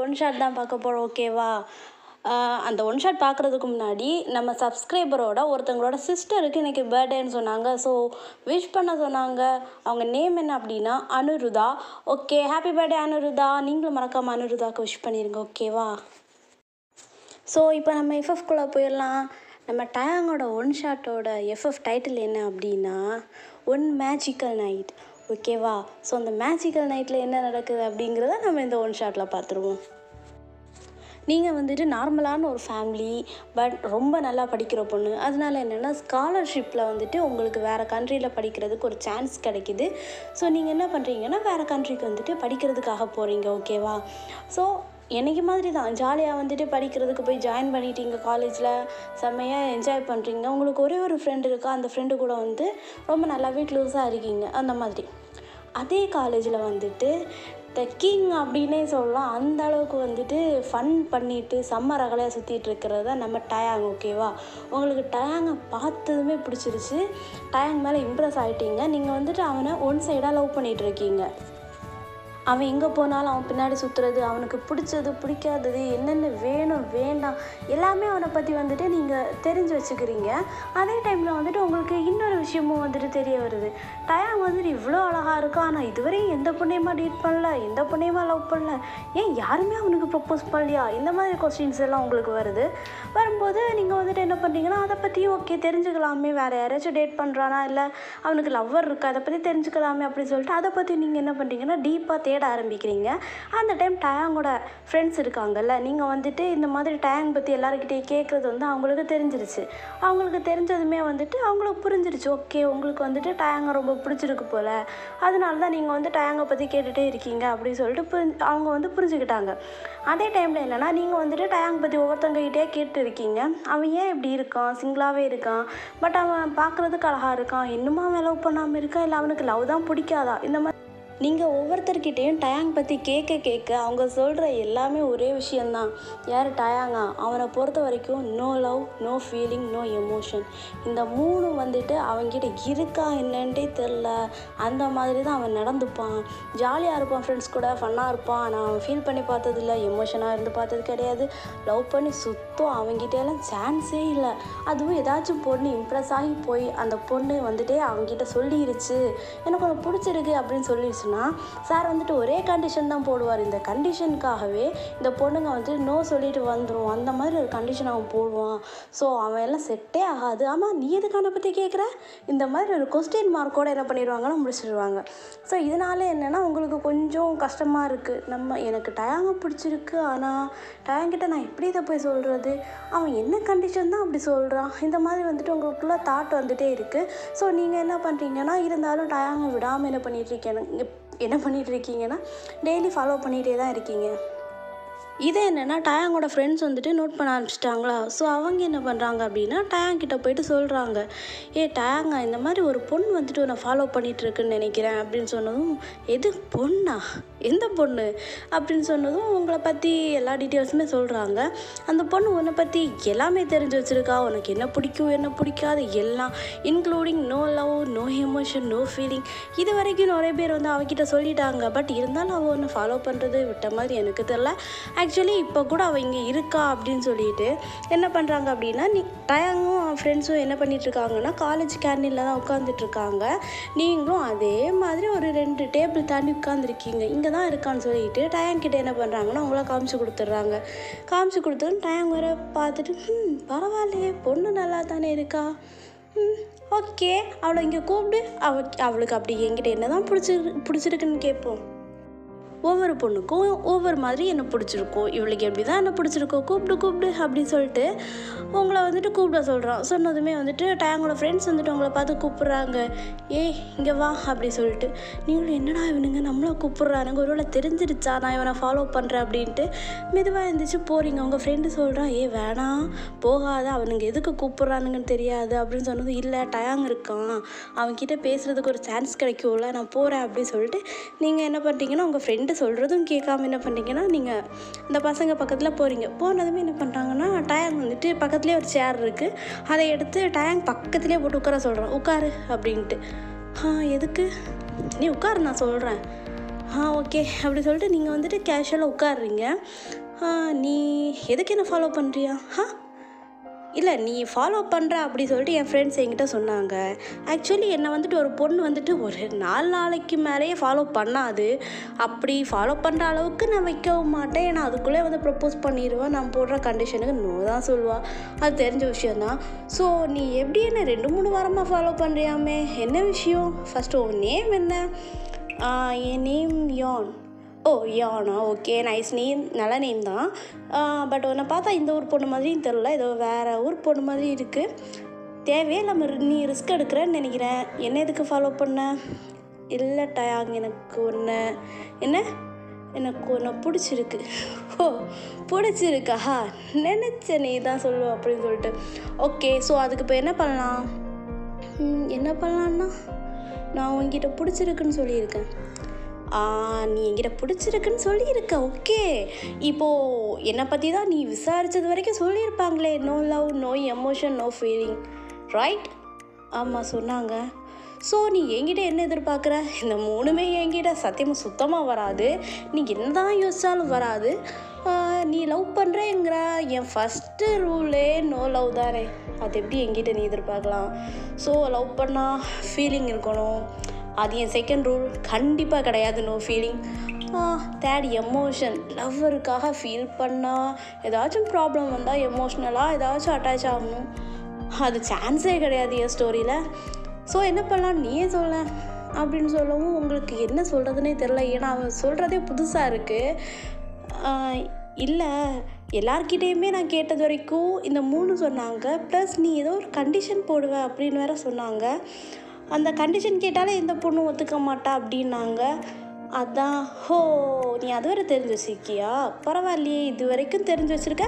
one shot தான் பார்க்க போகிறோம் ஓகேவா ஆஹ் அந்த ஒன் ஷாட் பார்க்குறதுக்கு முன்னாடி நம்ம சப்ஸ்கிரைபரோட ஒருத்தவங்களோட சிஸ்டருக்கு இன்றைக்கி பர்த்டேன்னு சொன்னாங்க ஸோ விஷ் பண்ண சொன்னாங்க அவங்க நேம் என்ன அப்படின்னா Anurudha okay happy birthday Anurudha நீங்களும் மறக்காமல் அனுருதாக்கு விஷ் பண்ணிடுங்க ஓகேவா ஸோ இப்போ நம்ம எஃப்எஃப்குள்ளே போயிடலாம் நம்ம டயாங்கோட ஒன் ஷாட்டோட எஃப்எஃப் டைட்டில் என்ன அப்படின்னா ஒன் மேஜிக்கல் நைட் ஓகேவா ஸோ அந்த மேஜிக்கல் நைட்டில் என்ன நடக்குது அப்படிங்கிறத நம்ம இந்த ஒன் ஷாட்டில் பார்த்துருவோம் நீங்கள் வந்துட்டு நார்மலான ஒரு ஃபேமிலி பட் ரொம்ப நல்லா படிக்கிற பொண்ணு அதனால என்னென்னா ஸ்காலர்ஷிப்பில் வந்துட்டு உங்களுக்கு வேறு கண்ட்ரியில் படிக்கிறதுக்கு ஒரு சான்ஸ் கிடைக்கிது ஸோ நீங்கள் என்ன பண்ணுறீங்கன்னா வேறு கண்ட்ரிக்கு வந்துட்டு படிக்கிறதுக்காக போகிறீங்க ஓகேவா ஸோ என்னைக்கு மாதிரி தான் ஜாலியாக வந்துட்டு படிக்கிறதுக்கு போய் ஜாயின் பண்ணிட்டீங்க காலேஜில் செம்மையாக என்ஜாய் பண்ணுறீங்க உங்களுக்கு ஒரே ஒரு ஃப்ரெண்டு இருக்கா அந்த ஃப்ரெண்டு கூட வந்து ரொம்ப நல்லாவே க்ளோஸாக இருக்கீங்க அந்த மாதிரி அதே காலேஜில் வந்துட்டு த கிங் அப்படின்னே சொல்லலாம் அந்த அளவுக்கு வந்துட்டு ஃபன் பண்ணிட்டு செம்ம ரகலையாக சுற்றிட்டு இருக்கிறது தான் நம்ம டயாங் ஓகேவா உங்களுக்கு டயாங்கை பார்த்ததுமே பிடிச்சிருச்சு டயாங் மேலே இம்ப்ரெஸ் ஆகிட்டீங்க நீங்கள் வந்துட்டு அவனை ஒன் சைடாக லவ் பண்ணிகிட்டு இருக்கீங்க அவன் எங்கே போனாலும் அவன் பின்னாடி சுற்றுறது அவனுக்கு பிடிச்சது பிடிக்காதது என்னென்ன வேணும் வேண்டாம் எல்லாமே அவனை பற்றி வந்துட்டு நீங்கள் தெரிஞ்சு வச்சுக்கிறீங்க அதே டைமில் வந்துட்டு உங்களுக்கு இன்னொரு விஷயமும் வந்துட்டு தெரிய வருது டயாங் வந்துட்டு இவ்வளோ அழகாக இருக்கான் ஆனால் இதுவரையும் எந்த பொண்ணையுமா டீட் பண்ணல எந்த பொண்ணையுமா லவ் பண்ணல ஏன் யாருமே அவனுக்கு ப்ரப்போஸ் பண்ணலையா இந்த மாதிரி கொஸ்டின்ஸ் எல்லாம் உங்களுக்கு வருது வரும்போது நீங்கள் வந்துட்டு என்ன பண்ணுறீங்கன்னா அதை பற்றி ஓகே தெரிஞ்சுக்கலாமே வேறு யாராச்சும் டேட் பண்ணுறானா இல்லை அவனுக்கு லவ்வர் இருக்கா அதை பற்றி தெரிஞ்சுக்கலாமே அப்படின்னு சொல்லிட்டு அதை பற்றி நீங்கள் என்ன பண்ணுறீங்கன்னா டீப்பாக தேட ஆரம்பிக்கிறீங்க அந்த டைம் டயாங்கோட ஃப்ரெண்ட்ஸ் இருக்காங்கல்ல நீங்கள் வந்துட்டு இந்த மாதிரி டயாங் பற்றி எல்லாருக்கிட்டையும் கேட்குறது வந்து அவங்களுக்கு தெரிஞ்சிருச்சு அவங்களுக்கு தெரிஞ்சதுமே வந்துட்டு அவங்களுக்கு புரிஞ்சிருச்சு ஓகே உங்களுக்கு வந்துட்டு டயாங்கை ரொம்ப பிடிச்சிருக்கு போல் அதனால தான் நீங்கள் வந்து டயாங்கை பற்றி கேட்டுகிட்டே இருக்கீங்க அப்படின்னு சொல்லிட்டு புரிஞ்சு அவங்க வந்து புரிஞ்சுக்கிட்டாங்க அதே டைமில் என்னென்னா நீங்கள் வந்துட்டு டயாங் பற்றி ஒவ்வொருத்தவங்ககிட்டே கேட்டு இருக்கீங்க அவன் ஏன் இப்படி இருக்கான் சிங்கிளாகவே இருக்கான் பட் அவன் பார்க்குறதுக்கு அழகாக இருக்கான் இன்னுமா அவன் லவ் பண்ணாமல் இருக்கா இல்லை அவனுக்கு லவ் தான் பிடிக்காதா இந்த மாதிரி நீங்கள் ஒவ்வொருத்தர்கிட்டையும் டயாங் பற்றி கேட்க கேட்க அவங்க சொல்கிற எல்லாமே ஒரே விஷயந்தான் யார் டயாங்கா அவனை பொறுத்த வரைக்கும் no love no feeling no emotion இந்த மூணு வந்துட்டு அவன்கிட்ட இருக்கா என்னன்ட்டே தெரில அந்த மாதிரி தான் அவன் நடந்துப்பான் ஜாலியாக இருப்பான் ஃப்ரெண்ட்ஸ் கூட ஃபன்னாக இருப்பான் நான் அவன் ஃபீல் பண்ணி பார்த்ததில்ல எமோஷனாக இருந்து பார்த்தது கிடையாது லவ் பண்ணி சுத்தம் அவன்கிட்டலாம் சான்ஸே இல்லை அதுவும் ஏதாச்சும் பொண்ணு இம்ப்ரெஸ் ஆகி போய் அந்த பொண்ணு வந்துட்டு அவன்கிட்ட சொல்லிருச்சு எனக்கு உனக்கு பிடிச்சிருக்கு அப்படின்னு சொல்லிடுச்சுன்னா சார் வந்துட்டு ஒரே கண்டிஷன் தான் போடுவார் இந்த கண்டிஷனுக்காகவே இந்த பொண்ணுங்க வந்து நோ சொல்லிட்டு வந்துடும் அந்த மாதிரி ஒரு கண்டிஷன் அவன் போடுவான் ஸோ அவன் எல்லாம் செட்டே ஆகாது ஆமாம் நீ எதுக்கு அவனை பற்றி கேட்குற இந்த மாதிரி ஒரு கொஸ்டின் மார்க்கோடு என்ன பண்ணிடுவாங்கன்னா முடிச்சிடுவாங்க ஸோ இதனால என்னென்னா உங்களுக்கு கொஞ்சம் கஷ்டமாக இருக்குது நம்ம எனக்கு டயாங்க பிடிச்சிருக்கு ஆனால் டயாங்கிட்ட நான் எப்படி இதை போய் சொல்கிறது அவன் என்ன கண்டிஷன் தான் அப்படி சொல்கிறான் இந்த மாதிரி வந்துட்டு உங்களுக்குள்ள தாட் வந்துட்டே இருக்குது ஸோ நீங்கள் என்ன பண்ணுறீங்கன்னா இருந்தாலும் டயாங்க விடாமல் என்ன பண்ணிட்டு இருக்கீங்க என்ன பண்ணிட்டு இருக்கீங்கன்னா டெய்லி ஃபாலோ பண்ணிகிட்டே தான் இருக்கீங்க இது என்னென்னா டயாங்கோட ஃப்ரெண்ட்ஸ் வந்துட்டு நோட் பண்ண ஆரம்பிச்சிட்டாங்களா ஸோ அவங்க என்ன பண்ணுறாங்க அப்படின்னா டயாங் கிட்ட போயிட்டு சொல்கிறாங்க ஏ டயாங்கா இந்த மாதிரி ஒரு பொண்ணு வந்துட்டு உன்னை ஃபாலோ பண்ணிட்டு இருக்குன்னு நினைக்கிறேன் அப்படின்னு சொன்னதும் எது பொண்ணா எந்த பொண்ணு அப்படின்னு சொன்னதும் உங்களை பற்றி எல்லா டீட்டெயில்ஸுமே சொல்கிறாங்க அந்த பொண்ணு உன்னை பற்றி எல்லாமே தெரிஞ்சு வச்சுருக்கா உனக்கு என்ன பிடிக்கும் என்ன பிடிக்காது எல்லாம் including no love no emotion no feeling இது வரைக்கும் நிறைய பேர் வந்து அவகிட்ட சொல்லிட்டாங்க பட் இருந்தாலும் அவள் ஒன்று ஃபாலோ பண்ணுறது விட்ட மாதிரி எனக்கு தெரில ஆக்சுவலி இப்போ கூட அவள் இங்கே இருக்கா அப்படின்னு சொல்லிட்டு என்ன பண்ணுறாங்க அப்படின்னா நீ டயாங்கும் அவன் ஃப்ரெண்ட்ஸும் என்ன பண்ணிட்டு இருக்காங்கன்னா காலேஜ் கேண்டீனில் தான் உட்காந்துட்டு இருக்காங்க நீங்களும் அதே மாதிரி ஒரு ரெண்டு டேபிள் தாண்டி உட்காந்துருக்கீங்க இங்கே தான் இருக்கான்னு சொல்லிட்டு டயாங் கிட்ட என்ன பண்ணுறாங்கன்னா அவங்கள காமிச்சு கொடுத்துட்றாங்க காமிச்சு கொடுத்ததும் டயாங் வர பார்த்துட்டு ம் பரவாயில்லையே பொண்ணு நல்லா தானே இருக்கா ம் ஓகே அவளை இங்கே கூப்பிடு அவ அவளுக்கு அப்படி என்கிட்ட என்ன தான் பிடிச்சிரு பிடிச்சிருக்குன்னு கேட்போம் ஒவ்வொரு பொண்ணுக்கும் ஒவ்வொரு மாதிரி என்ன பிடிச்சிருக்கும் இவளுக்கு எப்படி தான் என்ன பிடிச்சிருக்கோ கூப்பிடு கூப்பிடு அப்படின்னு சொல்லிட்டு உங்களை வந்துட்டு கூப்பிட சொல்கிறான் சொன்னதுமே வந்துட்டு டேங்கோட ஃப்ரெண்ட்ஸ் வந்துட்டு உங்களை பார்த்து கூப்பிட்றாங்க ஏய் இங்கே வா அப்படி சொல்லிட்டு நீங்களும் என்னடா இவனுங்க நம்மளை கூப்பிட்றானுங்க ஒருவேளை தெரிஞ்சிருச்சா நான் இவனை ஃபாலோ பண்ணுறேன் அப்படின்ட்டு மெதுவாக எழுந்திரிச்சு போகிறீங்க உங்கள் ஃப்ரெண்டு சொல்கிறான் ஏ வேணாம் போகாத அவனுங்க எதுக்கு கூப்பிட்றானுங்கன்னு தெரியாது அப்படின்னு சொன்னது இல்லை டயாங் இருக்கான் அவன்கிட்ட பேசுகிறதுக்கு ஒரு சான்ஸ் கிடைக்கும்ல நான் போகிறேன் அப்படின்னு சொல்லிட்டு நீங்கள் என்ன பண்ணுறீங்கன்னா உங்கள் ஃப்ரெண்டு சொல்கிறதும் கேட்காம என்ன பண்ணுறீங்கன்னா நீங்கள் இந்த பசங்க பக்கத்தில் போகிறீங்க போனதுமே என்ன பண்ணுறாங்கன்னா டயாங் வந்துட்டு பக்கத்துலேயே ஒரு சேர் இருக்குது அதை எடுத்து டயாங் பக்கத்துலேயே போட்டு உட்கார சொல்கிறான் உட்காரு அப்படின்ட்டு ஆ எதுக்கு நீ உட்காரு நான் சொல்கிறேன் ஆ ஓகே அப்படி சொல்லிட்டு நீங்கள் வந்துட்டு கேஷுவலாக உட்காடுறீங்க நீ எதுக்கு என்ன ஃபாலோ பண்ணுறியா ஆ இல்லை நீ ஃபாலோ பண்ணுற அப்படி சொல்லிட்டு என் ஃப்ரெண்ட்ஸ் என்கிட்ட சொன்னாங்க ஆக்சுவலி என்னை வந்துட்டு ஒரு பொண்ணு வந்துட்டு ஒரு நாலு நாளைக்கு மேலேயே ஃபாலோ பண்ணாது அப்படி ஃபாலோ பண்ணுற அளவுக்கு நான் வைக்கவும் மாட்டேன் ஏன்னா அதுக்குள்ளே வந்து ப்ரப்போஸ் பண்ணிடுவேன் நான் போடுற கண்டிஷனுக்கு நோ தான் சொல்லுவாள் அது தெரிஞ்ச விஷயந்தான் ஸோ நீ எப்படி என்ன ரெண்டு மூணு வாரமாக ஃபாலோ பண்ணுறியாமே என்ன விஷயம் ஃபஸ்ட்டு உன் நேம் என்ன ஆ, என் நேம் யான் ஓ யானா ஓகே நைஸ் நேம் நல்ல நேம் தான் பட் உன்னை பார்த்தா இந்த ஊர் பொண்ணு மாதிரியும் தெரில ஏதோ வேறு ஊர் பொண்ணு மாதிரி இருக்குது தேவையே நம்ம நீ ரிஸ்க் எடுக்கிறேன்னு நினைக்கிறேன் என்ன எதுக்கு ஃபாலோ பண்ண இல்லை டயாங் எனக்கு ஒன்று என்ன எனக்கு ஒன்று பிடிச்சிருக்கு ஓ பிடிச்சிருக்கா நினச்ச நீ தான் சொல்லுவ அப்படின்னு சொல்லிட்டு ஓகே ஸோ அதுக்கு இப்போ என்ன பண்ணலாம் ம், என்ன பண்ணலான்னா நான் உங்ககிட்ட பிடிச்சிருக்குன்னு சொல்லியிருக்கேன் ஆ, நீ என்கிட்ட பிடிச்சிருக்குன்னு சொல்லியிருக்க ஓகே இப்போது என்னை பற்றி தான் நீ விசாரித்தது வரைக்கும் சொல்லியிருப்பாங்களே no love no emotion no feeling right ஆமாம் சொன்னாங்க ஸோ நீ என்கிட்ட என்ன எதிர்பார்க்குற இந்த மூணுமே என்கிட்ட சத்தியமாக சுத்தமாக வராது நீ என்ன தான் யோசிச்சாலும் வராது ஆ, நீ லவ் பண்ணுறேங்கிற என் ஃபஸ்ட்டு ரூலே நோ லவ் தானே அது எப்படி என்கிட்ட நீ எதிர்பார்க்கலாம் ஸோ லவ் பண்ணால் ஃபீலிங் இருக்கணும் அது என் செகண்ட் ரூல் கண்டிப்பாக கிடையாது நோ ஃபீலிங் தேர்ட் எமோஷன் லவ்வருக்காக ஃபீல் பண்ணால் ஏதாச்சும் ப்ராப்ளம் வந்தால் எமோஷ்னலாக ஏதாச்சும் அட்டாச் ஆகணும் அது சான்ஸே கிடையாது என் ஸ்டோரியில் ஸோ என்ன பண்ணலாம் நீயே சொல்ல அப்படின்னு சொல்லவும் உங்களுக்கு என்ன சொல்கிறதுனே தெரில ஏன்னா அவன் சொல்கிறதே புதுசாக இருக்குது இல்லை எல்லார்கிட்டேயுமே நான் கேட்டது வரைக்கும் இந்த மூணு சொன்னாங்க ப்ளஸ் நீ ஏதோ ஒரு கண்டிஷன் போடுவ அப்படின்னு வேற சொன்னாங்க அந்த கண்டிஷன் கேட்டாலே எந்த பொண்ணும் ஒத்துக்க மாட்டா அப்படின்னாங்க அதான் ஹோ நீ அது வரை தெரிஞ்சு வச்சிருக்கியா பரவாயில்லையே இது வரைக்கும் தெரிஞ்சு வச்சுருக்க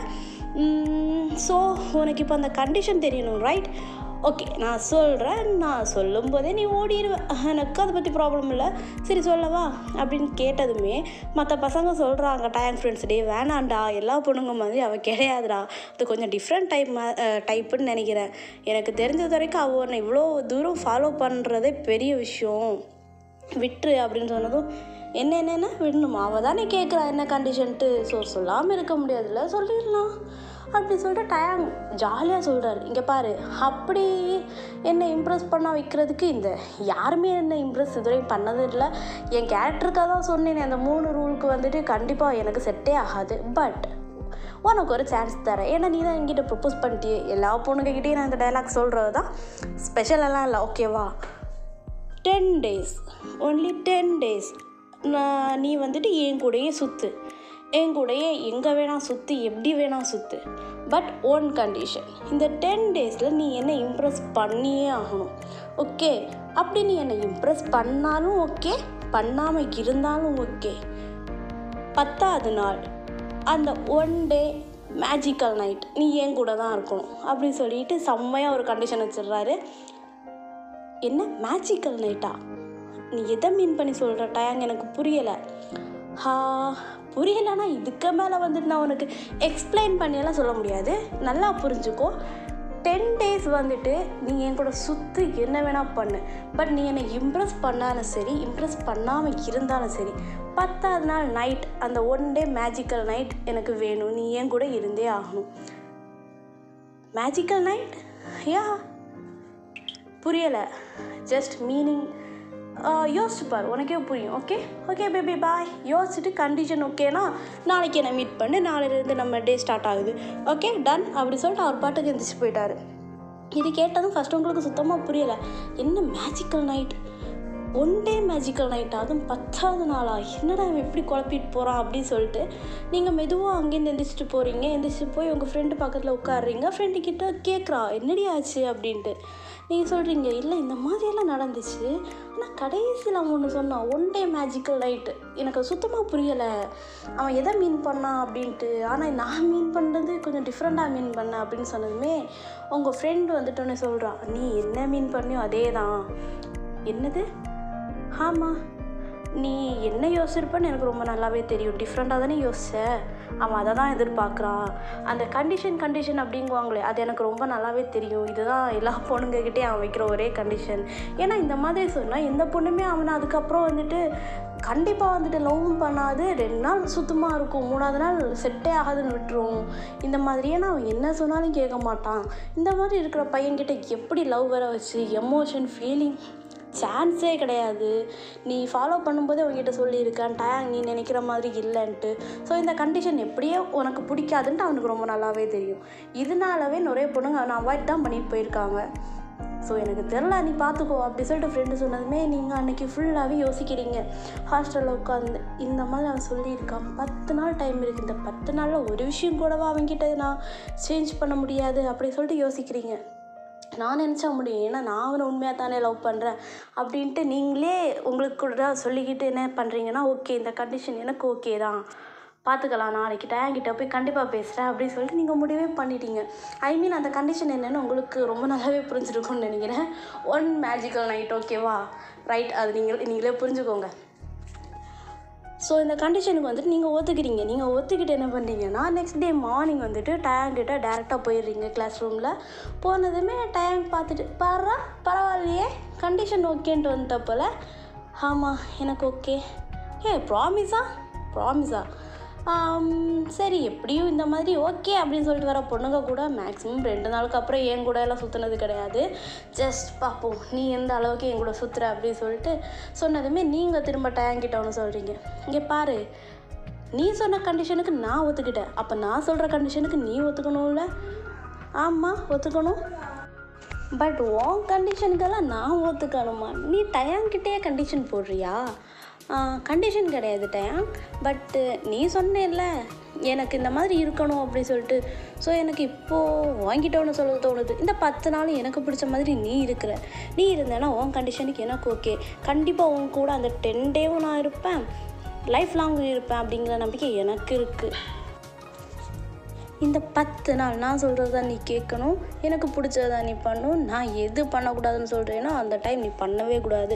ஸோ உனக்கு இப்போ அந்த கண்டிஷன் தெரியணும் ரைட் ஓகே நான் சொல்கிறேன் நான் சொல்லும்போதே நீ ஓடிடுவேன் எனக்கு அதை பற்றி ப்ராப்ளம் இல்லை சரி சொல்லவா அப்படின்னு கேட்டதுமே மற்ற பசங்க சொல்கிறாங்க டைம் ஃப்ரெண்ட்ஸ் டே வேணாண்டா எல்லா பொண்ணுங்க மாதிரி அவள் கிடையாதுடா அது கொஞ்சம் டிஃப்ரெண்ட் டைப் டைப்புன்னு நினைக்கிறேன் எனக்கு தெரிஞ்சது வரைக்கும் அவள் உன்னை இவ்வளோ தூரம் ஃபாலோ பண்ணுறதே பெரிய விஷயம் விட்டுரு அப்படின்னு சொன்னதும் என்ன என்னென்ன விடணுமா அவள் தானே கேட்குறா என்ன கண்டிஷன்ட்டு ஸோ சொல்லாமல் இருக்க முடியாதுல்ல சொல்லிடலாம் அப்படி சொல்லிட்டு டயாங் ஜாலியாக சொல்கிறாரு இங்கே பாரு அப்படி என்னை இம்ப்ரெஸ் பண்ண வைக்கிறதுக்கு இந்த யாருமே என்ன இம்ப்ரெஸ் இதுவரையும் பண்ணது இல்லை என் கேரக்டருக்காக தான் சொன்னேன் அந்த மூணு ரூலுக்கு வந்துட்டு கண்டிப்பாக எனக்கு செட்டே ஆகாது பட் உனக்கு ஒரு சான்ஸ் தரேன் ஏன்னா நீ தான் என்கிட்ட ப்ரப்போஸ் பண்ணிட்டியே எல்லா பொண்ணுங்ககிட்டயும் நான் இந்த டைலாக் சொல்கிறது தான் ஸ்பெஷலெல்லாம் இல்லை ஓகேவா ten days only ten days நான் நீ வந்துட்டு என் கூடயே சுற்று என் கூடயே எங்கே வேணால் சுற்று எப்படி வேணால் சுற்று பட் ஓன் கண்டிஷன் இந்த டென் டேஸில் நீ என்னை இம்ப்ரெஸ் பண்ணியே ஆகணும் ஓகே அப்படி நீ என்னை இம்ப்ரெஸ் பண்ணாலும் ஓகே பண்ணாமல் இருந்தாலும் ஓகே பத்தாவது நாள் அந்த ஒன் டே மேஜிக்கல் நைட் நீ என் கூட தான் இருக்கணும் அப்படின்னு சொல்லிட்டு செம்மையாக ஒரு கண்டிஷன் வச்சிடுறாரு என்ன மேஜிக்கல் நைட்டா நீ எதை மீன் பண்ணி சொல்கிற டயாங் எனக்கு புரியலை ஹா புரியலைன்னா இதுக்கு மேலே வந்துட்டு நான் உனக்கு எக்ஸ்பிளைன் பண்ணியெல்லாம் சொல்ல முடியாது நல்லா புரிஞ்சுக்கோ டென் டேஸ் வந்துட்டு நீ என் கூட சுற்றி என்ன வேணால் பண்ணு பட் நீ என்னை இம்ப்ரெஸ் பண்ணாலும் சரி இம்ப்ரெஸ் பண்ணாமல் இருந்தாலும் சரி பத்தாவது நாள் நைட் அந்த ஒன் டே மேஜிக்கல் நைட் எனக்கு வேணும் நீ என் கூட இருந்தே ஆகணும் மேஜிக்கல் நைட் யா புரியலை ஜஸ்ட் மீனிங் யோசிச்சு பாரு உனக்கே புரியும் ஓகே ஓகே பேபி பாய் யோசிச்சுட்டு கண்டிஷன் ஓகேனா நாளைக்கு என்னை மீட் பண்ணு நாளையிலேருந்து நம்ம டே ஸ்டார்ட் ஆகுது ஓகே டன் அப்படி சொல்லிட்டு அவர் பாட்டுக்கு எந்திரிச்சு போயிட்டாரு இது கேட்டதும் ஃபஸ்ட் உங்களுக்கு சுத்தமாக புரியலை என்ன magical night one day magical night அதுவும் பத்தாவது நாளா என்னடா இவன் எப்படி குழப்பிட்டு போகிறான் அப்படின்னு சொல்லிட்டு நீங்கள் மெதுவாக அங்கேருந்து எந்திரிச்சிட்டு போகிறீங்க எந்திரிச்சு போய் உங்கள் ஃப்ரெண்டு பக்கத்தில் உட்காடுறீங்க ஃப்ரெண்டு கிட்ட கேட்குறா என்னடி ஆச்சு அப்படின்ட்டு நீங்கள் சொல்கிறீங்க இல்லை இந்த மாதிரியெல்லாம் நடந்துச்சு ஆனால் கடைசியில் அவன் ஒன்று சொன்னான் ஒன் டே மேஜிக்கல் நைட்டு எனக்கு சுத்தமாக புரியலை அவன் எதை மீன் பண்ணான் அப்படின்ட்டு ஆனால் நான் மீன் பண்ணுறது கொஞ்சம் டிஃப்ரெண்ட்டாக மீன் பண்ணேன் அப்படின்னு சொன்னதுமே உங்கள் ஃப்ரெண்டு வந்துட்டோன்னே சொல்கிறான் நீ என்ன மீன் பண்ணியோ அதே தான் என்னது ஆமாம் நீ என்ன யோசிச்சிருப்பன்னு எனக்கு ரொம்ப நல்லாவே தெரியும் டிஃப்ரெண்ட்டாக தானே யோசிச்ச அவன் அதை தான் எதிர்பார்க்குறான் அந்த கண்டிஷன் கண்டிஷன் அப்படிங்குவாங்களே அது எனக்கு ரொம்ப நல்லாவே தெரியும் இதுதான் எல்லா பொண்ணுங்ககிட்டே அவன் வைக்கிற ஒரே கண்டிஷன் ஏன்னா இந்த மாதிரி சொன்னால் எந்த பொண்ணுமே அவனை அதுக்கப்புறம் வந்துட்டு கண்டிப்பாக வந்துட்டு லவ்வும் பண்ணாது ரெண்டு நாள் சுத்தமாக இருக்கும் மூணாவது நாள் செட்டே ஆகாதுன்னு விட்டுரும் இந்த மாதிரியே நான் என்ன சொன்னாலும் கேட்க மாட்டான் இந்த மாதிரி இருக்கிற பையன்கிட்ட எப்படி லவ் வர வச்சு எமோஷன் ஃபீலிங் சான்ஸே கிடையாது நீ ஃபாலோ பண்ணும்போதே உங்ககிட்ட சொல்லியிருக்கேன் டேங் நீ நினைக்கிற மாதிரி இல்லைன்ட்டு ஸோ இந்த கண்டிஷன் எப்படியே உனக்கு பிடிக்காதுன்ட்டு அவனுக்கு ரொம்ப நல்லாவே தெரியும் இதனாலவே நிறைய பொண்ணுங்க அவனை அவாய்ட் தான் பண்ணிட்டு போயிருக்காங்க ஸோ எனக்கு தெரில நீ பார்த்துக்கோ அப்படி சொல்லிட்டு ஃப்ரெண்டு சொன்னதுமே நீங்கள் அன்றைக்கி ஃபுல்லாகவே யோசிக்கிறீங்க ஹாஸ்டலில் உட்காந்து இந்த மாதிரி அவன் சொல்லியிருக்கான் பத்து நாள் டைம் இருக்குது இந்த பத்து நாளில் ஒரு விஷயம் கூடவா அவன்கிட்ட நான் சேஞ்ச் பண்ண முடியாது அப்படி சொல்லிட்டு யோசிக்கிறீங்க நான் நினச்சா முடியும் ஏன்னா நான் அவனை உண்மையாக தானே லவ் பண்ணுறேன் அப்படின்ட்டு நீங்களே உங்களுக்கு கூட சொல்லிக்கிட்டு என்ன பண்ணுறீங்கன்னா ஓகே இந்த கண்டிஷன் எனக்கு ஓகே தான் பார்த்துக்கலாம் நாளைக்கு டேங்கிட்ட போய் கண்டிப்பாக பேசுகிறேன் அப்படின்னு சொல்லிட்டு நீங்கள் முடிவே பண்ணிட்டீங்க ஐ மீன் அந்த கண்டிஷன் என்னென்னு உங்களுக்கு ரொம்ப நல்லாவே புரிஞ்சிருக்கும்னு நினைக்கிறேன் ஒன் மேஜிக்கல் நைட் ஓகேவா ரைட் அது நீங்கள் நீங்களே புரிஞ்சுக்கோங்க ஸோ இந்த கண்டிஷனுக்கு வந்துட்டு நீங்கள் ஒத்துக்கிறீங்க நீங்கள் ஒத்துக்கிட்டு என்ன பண்ணுறீங்கன்னா நெக்ஸ்ட் டே மார்னிங் வந்துட்டு டேங்கிட்ட டேரெக்டாக போயிடுறீங்க கிளாஸ் ரூமில் போனதுமே டேங்க் பார்த்துட்டு பாடுறா பரவாயில்லையே கண்டிஷன் ஓகேன்ட்டு வந்துட்ட போல் ஆமாம் எனக்கு ஓகே ஏ ப்ராமிஸா ப்ராமிஸா சரி எப்படியும் இந்த மாதிரி ஓகே அப்படின்னு சொல்லிட்டு வர பொண்ணுங்க கூட மேக்ஸிமம் ரெண்டு நாளுக்கு அப்புறம் என் கூட எல்லாம் சுற்றுனது கிடையாது ஜஸ்ட் பார்ப்போம் நீ எந்த அளவுக்கு என் கூட சுற்றுற அப்படின்னு சொல்லிட்டு சொன்னதுமே நீங்கள் திரும்ப டேங்கிட்ட ஒன்று சொல்கிறீங்க இங்கே பாரு நீ சொன்ன கண்டிஷனுக்கு நான் ஒத்துக்கிட்டேன் அப்போ நான் சொல்கிற கண்டிஷனுக்கு நீ ஒத்துக்கணும்ல ஆமாம் ஒத்துக்கணும் பட் உன் கண்டிஷனுக்கெல்லாம் நான் ஒத்துக்கணுமா நீ டயாங்கிட்டே கண்டிஷன் போடுறியா கண்டிஷன் கிடையாது டயாங் பட்டு நீ சொன்னேல்ல எனக்கு இந்த மாதிரி இருக்கணும் அப்படின்னு சொல்லிட்டு ஸோ எனக்கு இப்போது வாங்கிட்ட ஒன்று சொல்ல தோணுது இந்த பத்து நாள் எனக்கு பிடிச்ச மாதிரி நீ இருக்கிற நீ இருந்தேன்னா உன் கண்டிஷனுக்கு எனக்கு ஓகே கண்டிப்பாக உன் கூட அந்த டென் டேவும் நான் இருப்பேன் லைஃப் லாங் இருப்பேன் அப்படிங்கிற நம்பிக்கை எனக்கு இருக்குது இந்த பத்து நாள் நான் சொல்கிறத நீ கேட்கணும் எனக்கு பிடிச்சத நீ பண்ணணும் நான் எது பண்ணக்கூடாதுன்னு சொல்கிறேனோ அந்த டைம் நீ பண்ணவே கூடாது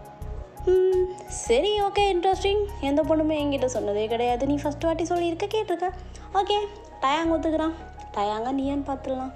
ம், சரி ஓகே இன்ட்ரெஸ்டிங் எந்த பொண்ணுமே என்கிட்ட சொன்னதே கிடையாது நீ ஃபஸ்ட் வாட்டி சொல்லியிருக்க கேட்டிருக்க ஓகே டயாங் ஒத்துக்கிறான் டயாங்க நீயான்னு பார்த்துடலாம்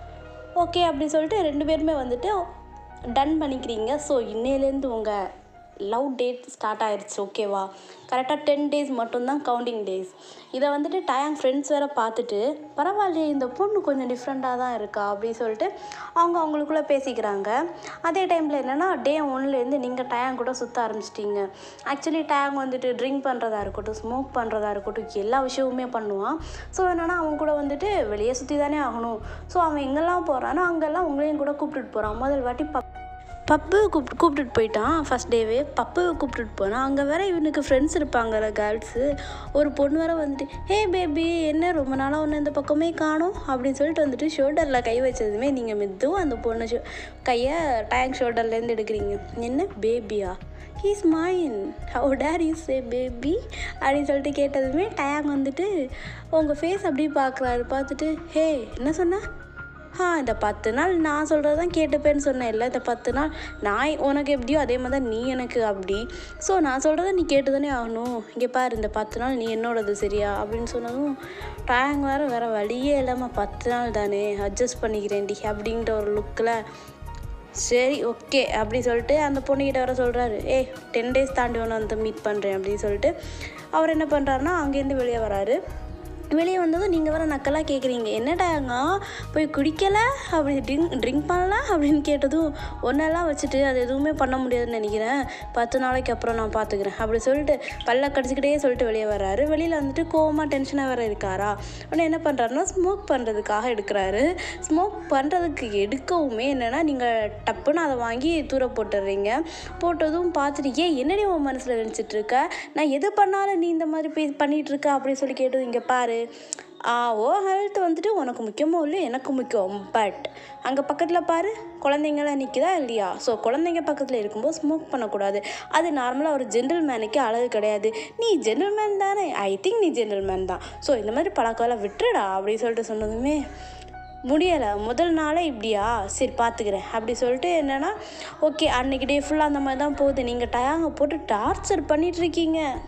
ஓகே அப்படி சொல்லிட்டு ரெண்டு பேருமே வந்துட்டு டன் பண்ணிக்கிறீங்க ஸோ இன்னையிலேருந்து உங்கள் லவ் டேட் ஸ்டார்ட் ஆயிடுச்சு ஓகேவா கரெக்டாக டென் டேஸ் மட்டும்தான் கவுண்டிங் டேஸ் இதை வந்துட்டு டயாங் ஃப்ரெண்ட்ஸ் வேறு பார்த்துட்டு பரவாயில்லையே இந்த பொண்ணு கொஞ்சம் டிஃப்ரெண்ட்டாக தான் இருக்கா அப்படின்னு சொல்லிட்டு அவங்க அவங்களுக்குள்ளே பேசிக்கிறாங்க அதே டைமில் என்னென்னா டே ஒன்லேருந்து நீங்கள் டயாங் கூட சுற்ற ஆரம்பிச்சிட்டிங்க ஆக்சுவலி டயாங் வந்துட்டு ட்ரிங்க் பண்ணுறதா இருக்கட்டும் ஸ்மோக் பண்ணுறதா இருக்கட்டும் எல்லா விஷயமுமே பண்ணுவான் ஸோ என்னென்னா அவன் கூட வந்துட்டு வெளியே சுற்றி தானே ஆகணும் ஸோ அவன் எங்கெல்லாம் போகிறானோ அங்கெல்லாம் உங்களையும் கூட கூப்பிட்டுட்டு போகிறான் முதல் வாட்டி பப் பப்பு கூப்பிட்டு கூப்பிட்டுட்டு போயிட்டான் ஃபஸ்ட் டேவே பப்பு கூப்பிட்டுட்டு போனான் அங்கே வேற இவனுக்கு ஃப்ரெண்ட்ஸ் இருப்பாங்கல்ல கேர்ள்ஸு ஒரு பொண்ணு வேற வந்துட்டு ஹே பேபி என்ன ரொம்ப நாளாக ஒன்று இந்த பக்கமே காணோம் அப்படின்னு சொல்லிட்டு வந்துட்டு ஷோல்டரில் கை வச்சதுமே நீங்கள் மெதுவும் அந்த பொண்ணு ஷோ கையை டேங்க் ஷோல்டர்லேருந்து எடுக்கிறீங்க என்ன பேபியா he's mine how dare you say baby அப்படின்னு சொல்லிட்டு கேட்டதுமே டயாங் வந்துட்டு உங்கள் ஃபேஸ் அப்படியே பார்க்குறாரு பார்த்துட்டு ஹே என்ன சொன்ன ஆ இந்த பத்து நாள் நான் சொல்கிறது தான் கேட்டுப்பேன்னு சொன்னேன் இல்லை இந்த பத்து நாள் நான் உனக்கு எப்படியோ அதே மாதிரி தான் நீ எனக்கு அப்படி ஸோ நான் சொல்கிறத நீ கேட்டு தானே ஆகணும் இங்கே பாரு இந்த பத்து நாள் நீ என்னோடது சரியா அப்படின்னு சொன்னதும் டேங் வேறு வேறு வழியே இல்லாமல் பத்து நாள் தானே அட்ஜஸ்ட் பண்ணிக்கிறேன்டி அப்படின்ற ஒரு லுக்கில் சரி ஓகே அப்படி சொல்லிட்டு அந்த பொண்ணுக்கிட்ட வர சொல்கிறாரு ஏய் டென் டேஸ் தாண்டி ஒன்று வந்து மீட் பண்ணுறேன் அப்படின்னு சொல்லிட்டு அவர் என்ன பண்ணுறாருன்னா அங்கேருந்து வெளியே வராரு வெளியே வந்ததும் நீங்கள் வர நக்கலாக கேட்குறீங்க என்னடாங்க போய் குடிக்கலை அப்படி ட்ரிங்க் ட்ரிங்க் பண்ணல அப்படின்னு கேட்டதும் ஒன்றெல்லாம் வச்சுட்டு அது எதுவுமே பண்ண முடியாதுன்னு நினைக்கிறேன் பத்து நாளைக்கு அப்புறம் நான் பார்த்துக்கிறேன் அப்படி சொல்லிட்டு பல்ல கடிச்சிக்கிட்டே சொல்லிட்டு வெளியே வர்றாரு வெளியில் வந்துட்டு கோவமாக டென்ஷனாக வேறு இருக்காரா உடனே என்ன பண்ணுறாருன்னா ஸ்மோக் பண்ணுறதுக்காக எடுக்கிறாரு ஸ்மோக் பண்ணுறதுக்கு எடுக்கவுமே என்னென்னா நீங்கள் டப்புன்னு அதை வாங்கி தூர போட்டுடுறீங்க போட்டதும் பார்த்துட்டு ஏன் என்னடி உன் மனசில் நினச்சிட்டு இருக்க நான் எது பண்ணாலும் நீ இந்த மாதிரி போய் பண்ணிட்டு இருக்க அப்படின்னு சொல்லி கேட்டது இங்கே பாரு ஆ, ஓ ஹெல்த் வந்துட்டு உனக்கு முக்கியமோ இல்லை எனக்கு முக்கியம் பட் அங்கே பக்கத்தில் பாரு குழந்தைங்களாம் நிற்குதா இல்லையா ஸோ குழந்தைங்க பக்கத்தில் இருக்கும்போது ஸ்மோக் பண்ணக்கூடாது அது நார்மலாக ஒரு ஜென்டில்மேனுக்கு அழகு கிடையாது நீ ஜென்டில்மேன் தானே ஐ திங்க் நீ ஜென்டில்மேன் தான் ஸோ இந்த மாதிரி பழக்கம்லாம் விட்டுடா அப்படின்னு சொல்லிட்டு சொன்னதுமே முடியலை முதல் நாளே இப்படியா சரி பார்த்துக்கிறேன் அப்படி சொல்லிட்டு என்னென்னா ஓகே அன்னைக்கு டே ஃபுல்லாக அந்த மாதிரி தான் போகுது நீங்கள் டயாங்க போட்டு டார்ச்சர் பண்ணிட்டு இருக்கீங்க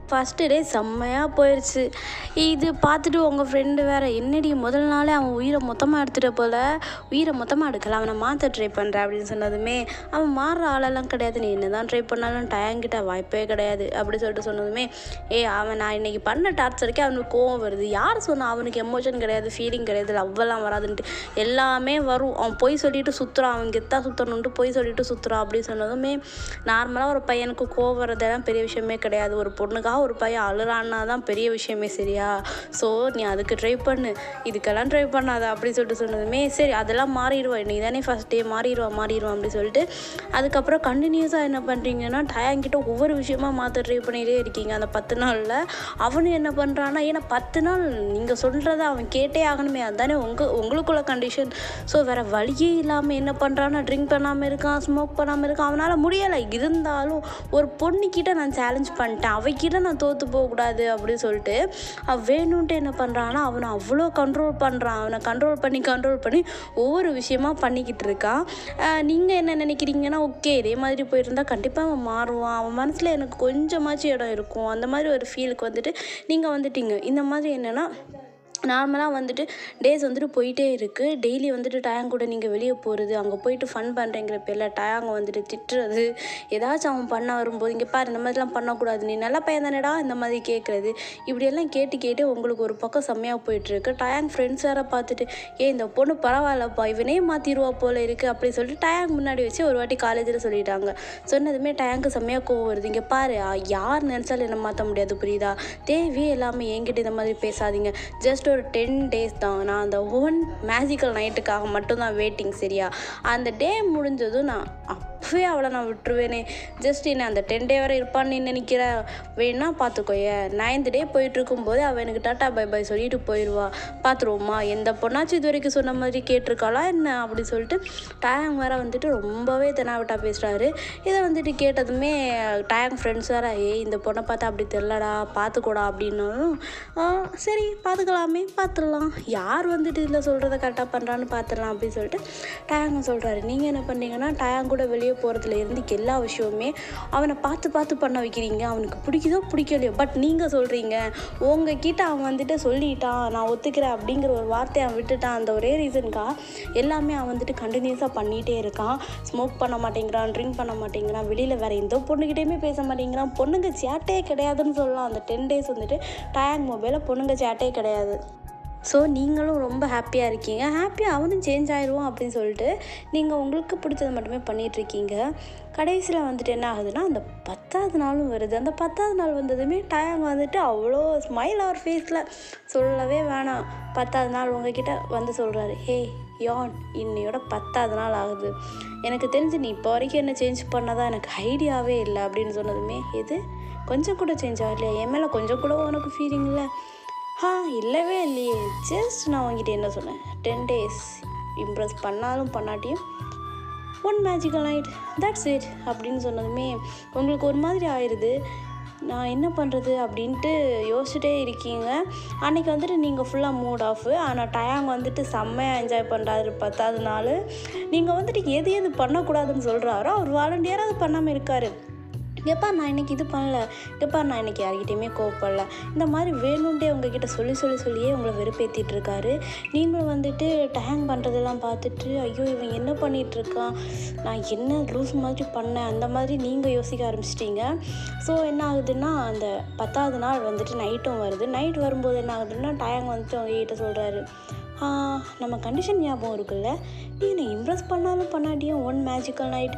ஃபஸ்ட்டு டே செம்மையாக போயிடுச்சு இது பார்த்துட்டு உங்கள் ஃப்ரெண்டு வேறு என்னடி முதல் நாளே அவன் உயிரை மொத்தமாக எடுத்துகிட்ட போல உயிரை மொத்தமாக எடுக்கல அவனை மாற்ற ட்ரை பண்ணுற அப்படின்னு சொன்னதுமே அவன் மாறுற ஆளெல்லாம் கிடையாது நீ என்ன தான் ட்ரை பண்ணாலும் டயங்கிட்ட வாய்ப்பே கிடையாது அப்படி சொல்லிட்டு சொன்னதுமே ஏ அவன் நான் இன்னைக்கு பண்ண டார்ச்சருக்கே அவனுக்கு கோவம் வருது யார் சொன்னா அவனுக்கு எமோஷன் கிடையாது ஃபீலிங் கிடையாது லவ்வெல்லாம் வராதுன்ட்டு எல்லாமே வரும் அவன் பொய் சொல்லிட்டு சுற்றுறான் அவன் கெத்தாக சுற்றணுன்ட்டு பொய் சொல்லிட்டு சுற்றுறான் அப்படி சொன்னதுமே நார்மலாக ஒரு பையனுக்கு கோவம் வரதெல்லாம் பெரிய விஷயமே கிடையாது ஒரு பொண்ணுக்காக ஒரு பையன் அழுறான்னா தான் பெரிய விஷயமே சரியா ஸோ நீ அதுக்கு ட்ரை பண்ணு இதுக்கெல்லாம் ட்ரை பண்ணாத அப்படி சொல்லிட்டு சொன்னதுமே சரி அதெல்லாம் மாறிடுவா நீ தானே ஃபஸ்ட் டே மாறிடுவா மாறிடுவான் அப்படி சொல்லிட்டு அதுக்கப்புறம் கண்டினியூஸாக என்ன பண்ணுறீங்கன்னா டயாங்கிட்ட ஒவ்வொரு விஷயமா மாற்ற ட்ரை பண்ணிகிட்டே இருக்கீங்க அந்த பத்து நாளில் அவனு என்ன பண்ணுறான்னா ஏன்னா பத்து நாள் நீங்கள் சொல்கிறத அவன் கேட்டே ஆகணுமே அதுதானே உங்கள் உங்களுக்குள்ள கண்டிஷன் ஸோ வேறு வழியே இல்லாமல் என்ன பண்ணுறான்னா ட்ரிங்க் பண்ணாமல் இருக்கான் ஸ்மோக் பண்ணாமல் இருக்கான் அவனால் முடியலை இருந்தாலும் ஒரு பொண்ணுக்கிட்ட நான் சேலஞ்ச் பண்ணிட்டேன் அவகிட்ட நான் தோற்று போகக்கூடாது அப்படின்னு சொல்லிட்டு அவன் வேணும்ன்ட்டு என்ன பண்ணுறான்னா அவனை அவ்வளோ கண்ட்ரோல் பண்ணுறான் அவனை கண்ட்ரோல் பண்ணி கண்ட்ரோல் பண்ணி ஒவ்வொரு விஷயமா பண்ணிக்கிட்டு இருக்கான் நீங்கள் என்ன நினைக்கிறீங்கன்னா ஓகே இதே மாதிரி போயிருந்தா கண்டிப்பாக அவன் மாறுவான் அவன் மனசில் எனக்கு கொஞ்சமாச்சும் இடம் இருக்கும் அந்த மாதிரி ஒரு ஃபீலுக்கு வந்துட்டு நீங்கள் வந்துட்டீங்க இந்த மாதிரி என்னென்னா நார்மலாக வந்துட்டு டேஸ் வந்துட்டு போயிட்டே இருக்குது டெய்லி வந்துட்டு டயாங் கூட நீங்கள் வெளியே போகிறது அங்கே போயிட்டு ஃபன் பண்ணுறேங்கிற பேரில் டயாங்க வந்துட்டு திட்டுறது ஏதாச்சும் அவன் பண்ண வரும்போது இங்கே பாரு இந்த மாதிரிலாம் பண்ணக்கூடாது நீ நல்ல பையன் தானேடா இந்த மாதிரி கேட்குறது இப்படியெல்லாம் கேட்டு கேட்டு உங்களுக்கு ஒரு பக்கம் செம்மையாக போயிட்டுருக்கு டயாங் ஃப்ரெண்ட்ஸ் வேறு பார்த்துட்டு ஏ இந்த பொண்ணு பரவாயில்லப்பா இவனே மாற்றிடுவா போல இருக்குது அப்படி சொல்லிட்டு டயாங் முன்னாடி வச்சு ஒரு வாட்டி காலேஜில் சொல்லிட்டாங்க சொன்னதுமே டயாங்க்கு செம்மையாக கோவம் வருது இங்கே பாரு ஆ, யார் நினச்சாலும் என்ன மாற்ற முடியாது புரியுதா தேவையே இல்லாமல் என்கிட்ட இந்த மாதிரி பேசாதீங்க ஜஸ்ட் ஒரு டென் டேஸ் தான் நான் அந்த ஒன் மேஜிக்கல் நைட்டுக்காக மட்டும்தான் வெயிட்டிங் சரியா அந்த டே முடிஞ்சதும் நான் அப்பவே அவளை நான் விட்டுருவேனே ஜஸ்ட் என்ன அந்த டென் டே வரை இருப்பான்னு நீ நினைக்கிற வேணா பார்த்துக்கோய நைன்த் டே போயிட்டு இருக்கும்போது அவள் எனக்கு டாட்டா பை பை சொல்லிட்டு போயிடுவா பார்த்துருவோமா எந்த பொண்ணாச்சும் இது வரைக்கும் சொன்ன மாதிரி கேட்டிருக்காளா என்ன அப்படி சொல்லிட்டு டயாங் வேற வந்துட்டு ரொம்பவே தெனாவட்டா பேசுகிறாரு இதை வந்துட்டு கேட்டதுமே டயாங் ஃப்ரெண்ட்ஸ் வேற ஏய் இந்த பொண்ணை பார்த்தா அப்படி தெரிலடா பார்த்துக்கூடா அப்படின்னாலும் "ஆ, சரி பார்த்துக்கலாமே பார்த்துடலாம் யார் வந்துட்டு இதில் சொல்கிறத கரெக்டாக பண்ணுறான்னு பார்த்துடலாம் அப்படின்னு சொல்லிட்டு டயாங்க சொல்கிறாரு நீங்கள் என்ன பண்ணீங்கன்னா டயாங் கூட வெளியே போகிறதுல இருந்து எல்லா விஷயமுமே அவனை பார்த்து பார்த்து பண்ண வைக்கிறீங்க அவனுக்கு பிடிக்குதோ பிடிக்கலையோ பட் நீங்கள் சொல்கிறீங்க உங்ககிட்ட அவன் வந்துட்டு சொல்லிட்டான் நான் ஒத்துக்கிறேன் அப்படிங்கிற ஒரு வார்த்தையை அவன் விட்டுட்டான் அந்த ஒரே ரீசனுக்காக எல்லாமே அவன் வந்துட்டு கண்டினியூஸாக பண்ணிகிட்டே இருக்கான் ஸ்மோக் பண்ண மாட்டேங்கிறான் ட்ரிங்க் பண்ண மாட்டேங்கிறான் வெளியில் வேறு எந்த பொண்ணுக்கிட்டேயுமே பேச மாட்டேங்கிறான் பொண்ணுங்க சேட்டே கிடையாதுன்னு சொல்லலாம் அந்த டென் டேஸ் வந்துட்டு டயாங் மொபைலில் பொண்ணுங்க சேட்டே கிடையாது ஸோ நீங்களும் ரொம்ப ஹாப்பியாக இருக்கீங்க ஹாப்பியாக அவனும் சேஞ்ச் ஆயிடுவான் அப்படின்னு சொல்லிட்டு நீங்கள் உங்களுக்கு பிடிச்சது மட்டுமே பண்ணிகிட்ருக்கீங்க கடைசியில் வந்துட்டு என்ன ஆகுதுன்னா அந்த பத்தாவது நாளும் வருது அந்த பத்தாவது நாள் வந்ததுமே டயாங் வந்துட்டு அவ்வளோ ஸ்மைல் அவர் ஃபேஸில் சொல்லவே வேணாம் பத்தாவது நாள் உங்ககிட்ட வந்து சொல்கிறாரு ஹே யான் இன்னையோட பத்தாவது நாள் ஆகுது எனக்கு தெரிஞ்சு நீ இப்போ வரைக்கும் என்ன சேஞ்ச் பண்ணதா எனக்கு ஐடியாவே இல்லை அப்படின்னு சொன்னதுமே எது கொஞ்சம் கூட சேஞ்ச் ஆகலையா என் மேலே கொஞ்சம் கூட உனக்கு ஃபீலிங் இல்லை ஆ இல்லவே இல்லையே ஜஸ்ட் நான் உங்ககிட்ட என்ன சொன்னேன் டென் டேஸ் இம்ப்ரெஸ் பண்ணாலும் பண்ணாட்டியும் one magical night that's it அப்படின்னு சொன்னதுமே உங்களுக்கு ஒரு மாதிரி ஆயிடுது நான் என்ன பண்ணுறது அப்படின்ட்டு யோசிச்சுட்டே இருக்கீங்க அன்றைக்கி வந்துட்டு நீங்கள் ஃபுல்லாக மூட் ஆஃப் ஆனால் டயாங் வந்துட்டு செம்மையாக என்ஜாய் பண்ணுறாரு பத்தாவது நாள் நீங்கள் வந்துட்டு எது எது பண்ணக்கூடாதுன்னு சொல்கிறாரோ அவர் வாலண்டியராக அது பண்ணாமல் இருக்கார் எப்பா நான் இன்னைக்கு இது பண்ணல எப்பா நான் இன்னைக்கு யார்கிட்டயுமே கோவப்படல இந்த மாதிரி வேணும்ட்டே உங்ககிட்ட சொல்லி சொல்லி சொல்லியே உங்களை வெறுப்பேற்றிட்டு இருக்காரு நீங்களும் வந்துட்டு டேங் பண்ணுறதெல்லாம் பார்த்துட்டு ஐயோ இவன் என்ன பண்ணிட்டு இருக்கான் நான் என்ன லூஸ் மாதிரி பண்ணேன் அந்த மாதிரி நீங்கள் யோசிக்க ஆரம்பிச்சிட்டீங்க ஸோ என்ன ஆகுதுன்னா அந்த பத்தாவது நாள் வந்துட்டு நைட்டும் வருது நைட் வரும்போது என்ன ஆகுதுன்னா டேங் வந்துட்டு உங்ககிட்ட சொல்கிறாரு நம்ம கண்டிஷன் ஞாபகம் இருக்குல்ல நீ என்னை இம்ப்ரெஸ் பண்ணாலும் பண்ணாட்டியும் ஒன் மேஜிக்கல் நைட்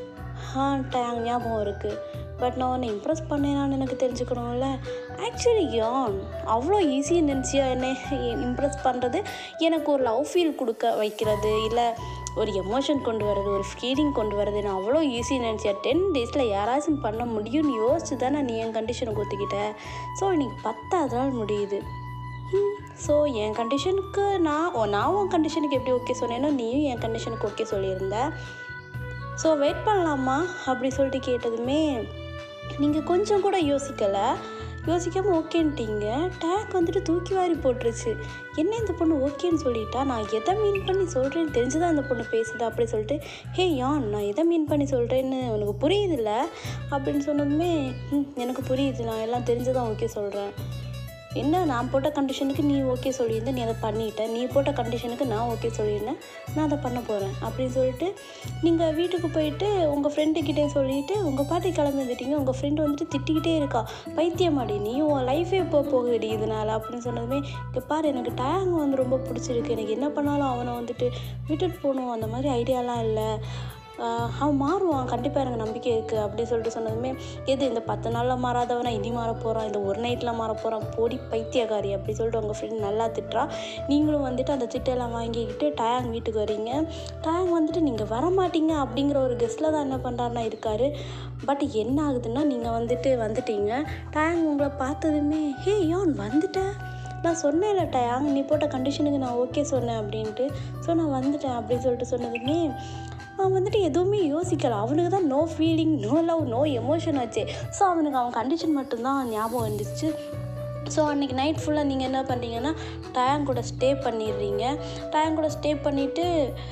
ஆ டேங் ஞாபகம் இருக்குது பட் நான் உன்னை இம்ப்ரெஸ் பண்ணேனான்னு எனக்கு தெரிஞ்சுக்கணும்ல ஆக்சுவலி யான் அவ்வளோ ஈஸியாக நினச்சியா என்னை இம்ப்ரெஸ் பண்ணுறது எனக்கு ஒரு லவ் ஃபீல் கொடுக்க வைக்கிறது இல்லை ஒரு எமோஷன் கொண்டு வர்றது ஒரு ஃபீலிங் கொண்டு வர்றது நான் அவ்வளோ ஈஸி நினச்சியா டென் டேஸில் யாராச்சும் பண்ண முடியும்னு யோசிச்சு தானே நீ என் கண்டிஷனுக்கு ஒத்துக்கிட்ட ஸோ இன்னைக்கு பத்தாவது நாள் முடியுது ஸோ என் கண்டிஷனுக்கு நான் ஓ, நான் உன் கண்டிஷனுக்கு எப்படி ஓகே சொன்னேனோ நீயும் என் கண்டிஷனுக்கு ஓகே சொல்லியிருந்த ஸோ வெயிட் பண்ணலாமா அப்படி சொல்லிட்டு கேட்டதுமே நீங்கள் கொஞ்சம் கூட யோசிக்கலை யோசிக்காமல் ஓகேன்ட்டீங்க டேக் வந்துட்டு தூக்கி வாரி போட்டுருச்சு என்ன இந்த பொண்ணு ஓகேன்னு சொல்லிட்டா நான் எதை மீன் பண்ணி சொல்கிறேன்னு தெரிஞ்சுதான் இந்த பொண்ணு பேசுது அப்படி சொல்லிட்டு ஹே யான் நான் எதை மீன் பண்ணி சொல்கிறேன்னு உனக்கு புரியுதுல்ல அப்படின்னு சொன்னதுமே "ம், எனக்கு புரியுது நான் எல்லாம் தெரிஞ்சுதான் ஓகே சொல்கிறேன் என்ன நான் போட்ட கண்டிஷனுக்கு நீ ஓகே சொல்லியிருந்த நீ அதை பண்ணிட்ட நீ போட்ட கண்டிஷனுக்கு நான் ஓகே சொல்லியிருந்தேன் நான் அதை பண்ண போகிறேன் அப்படின்னு சொல்லிட்டு நீங்கள் வீட்டுக்கு போயிட்டு உங்கள் ஃப்ரெண்டுக்கிட்டே சொல்லிட்டு உங்கள் பாட்டி கிளம்பி வந்துட்டீங்க உங்கள் ஃப்ரெண்டு வந்துட்டு திட்டிக்கிட்டே இருக்கா பைத்தியமாடி நீ உன் லைஃபே இப்போ போகுதுடி இதனால் அப்படின்னு சொன்னதுமே இங்கே பாரு எனக்கு டேங் வந்து ரொம்ப பிடிச்சிருக்கு எனக்கு என்ன பண்ணாலும் அவனை வந்துட்டு விட்டுட்டு போகணும் அந்த மாதிரி ஐடியாலாம் இல்லை ஆஹ் அவன் மாறுவான் கண்டிப்பாக எனக்கு நம்பிக்கை இருக்குது அப்படி சொல்லிட்டு சொன்னதுமே எது இந்த பத்து நாளில் மாறாதவனா இனி மாற போகிறான் இந்த ஒரு நைட்டில் மாற போகிறான் போடி பைத்தியக்காரி அப்படி சொல்லிட்டு உங்கள் ஃப்ரெண்ட் நல்லா திட்டுறா நீங்களும் வந்துட்டு அந்த திட்டெல்லாம் வாங்கிக்கிட்டு டயாங் வீட்டுக்கு வரீங்க டயாங் வந்துட்டு நீங்கள் வர மாட்டீங்க அப்படிங்கிற ஒரு கெஸ்ட்டில் தான் என்ன பண்ணுறாருன்னா இருக்காரு பட் என்ன ஆகுதுன்னா நீங்கள் வந்துட்டு வந்துட்டீங்க டயாங் உங்களை பார்த்ததுமே ஹே யோன் வந்துட்டேன் நான் சொன்னேன்ல டயாங் நீ போட்ட கண்டிஷனுக்கு நான் ஓகே சொன்னேன் அப்படின்ட்டு ஸோ நான் வந்துட்டேன் அப்படின்னு சொல்லிட்டு சொன்னதுமே அவன் வந்துட்டு எதுவுமே யோசிக்கல அவனுக்கு தான் no feeling no love no emotion ஆச்சு ஸோ அவனுக்கு அவன் கண்டிஷன் மட்டும்தான் ஞாபகம் வந்துச்சு ஸோ அன்றைக்கி நைட் ஃபுல்லாக நீங்கள் என்ன பண்ணுறீங்கன்னா டயாங் கூட ஸ்டே பண்ணிடுறீங்க டயாங் கூட ஸ்டே பண்ணிவிட்டு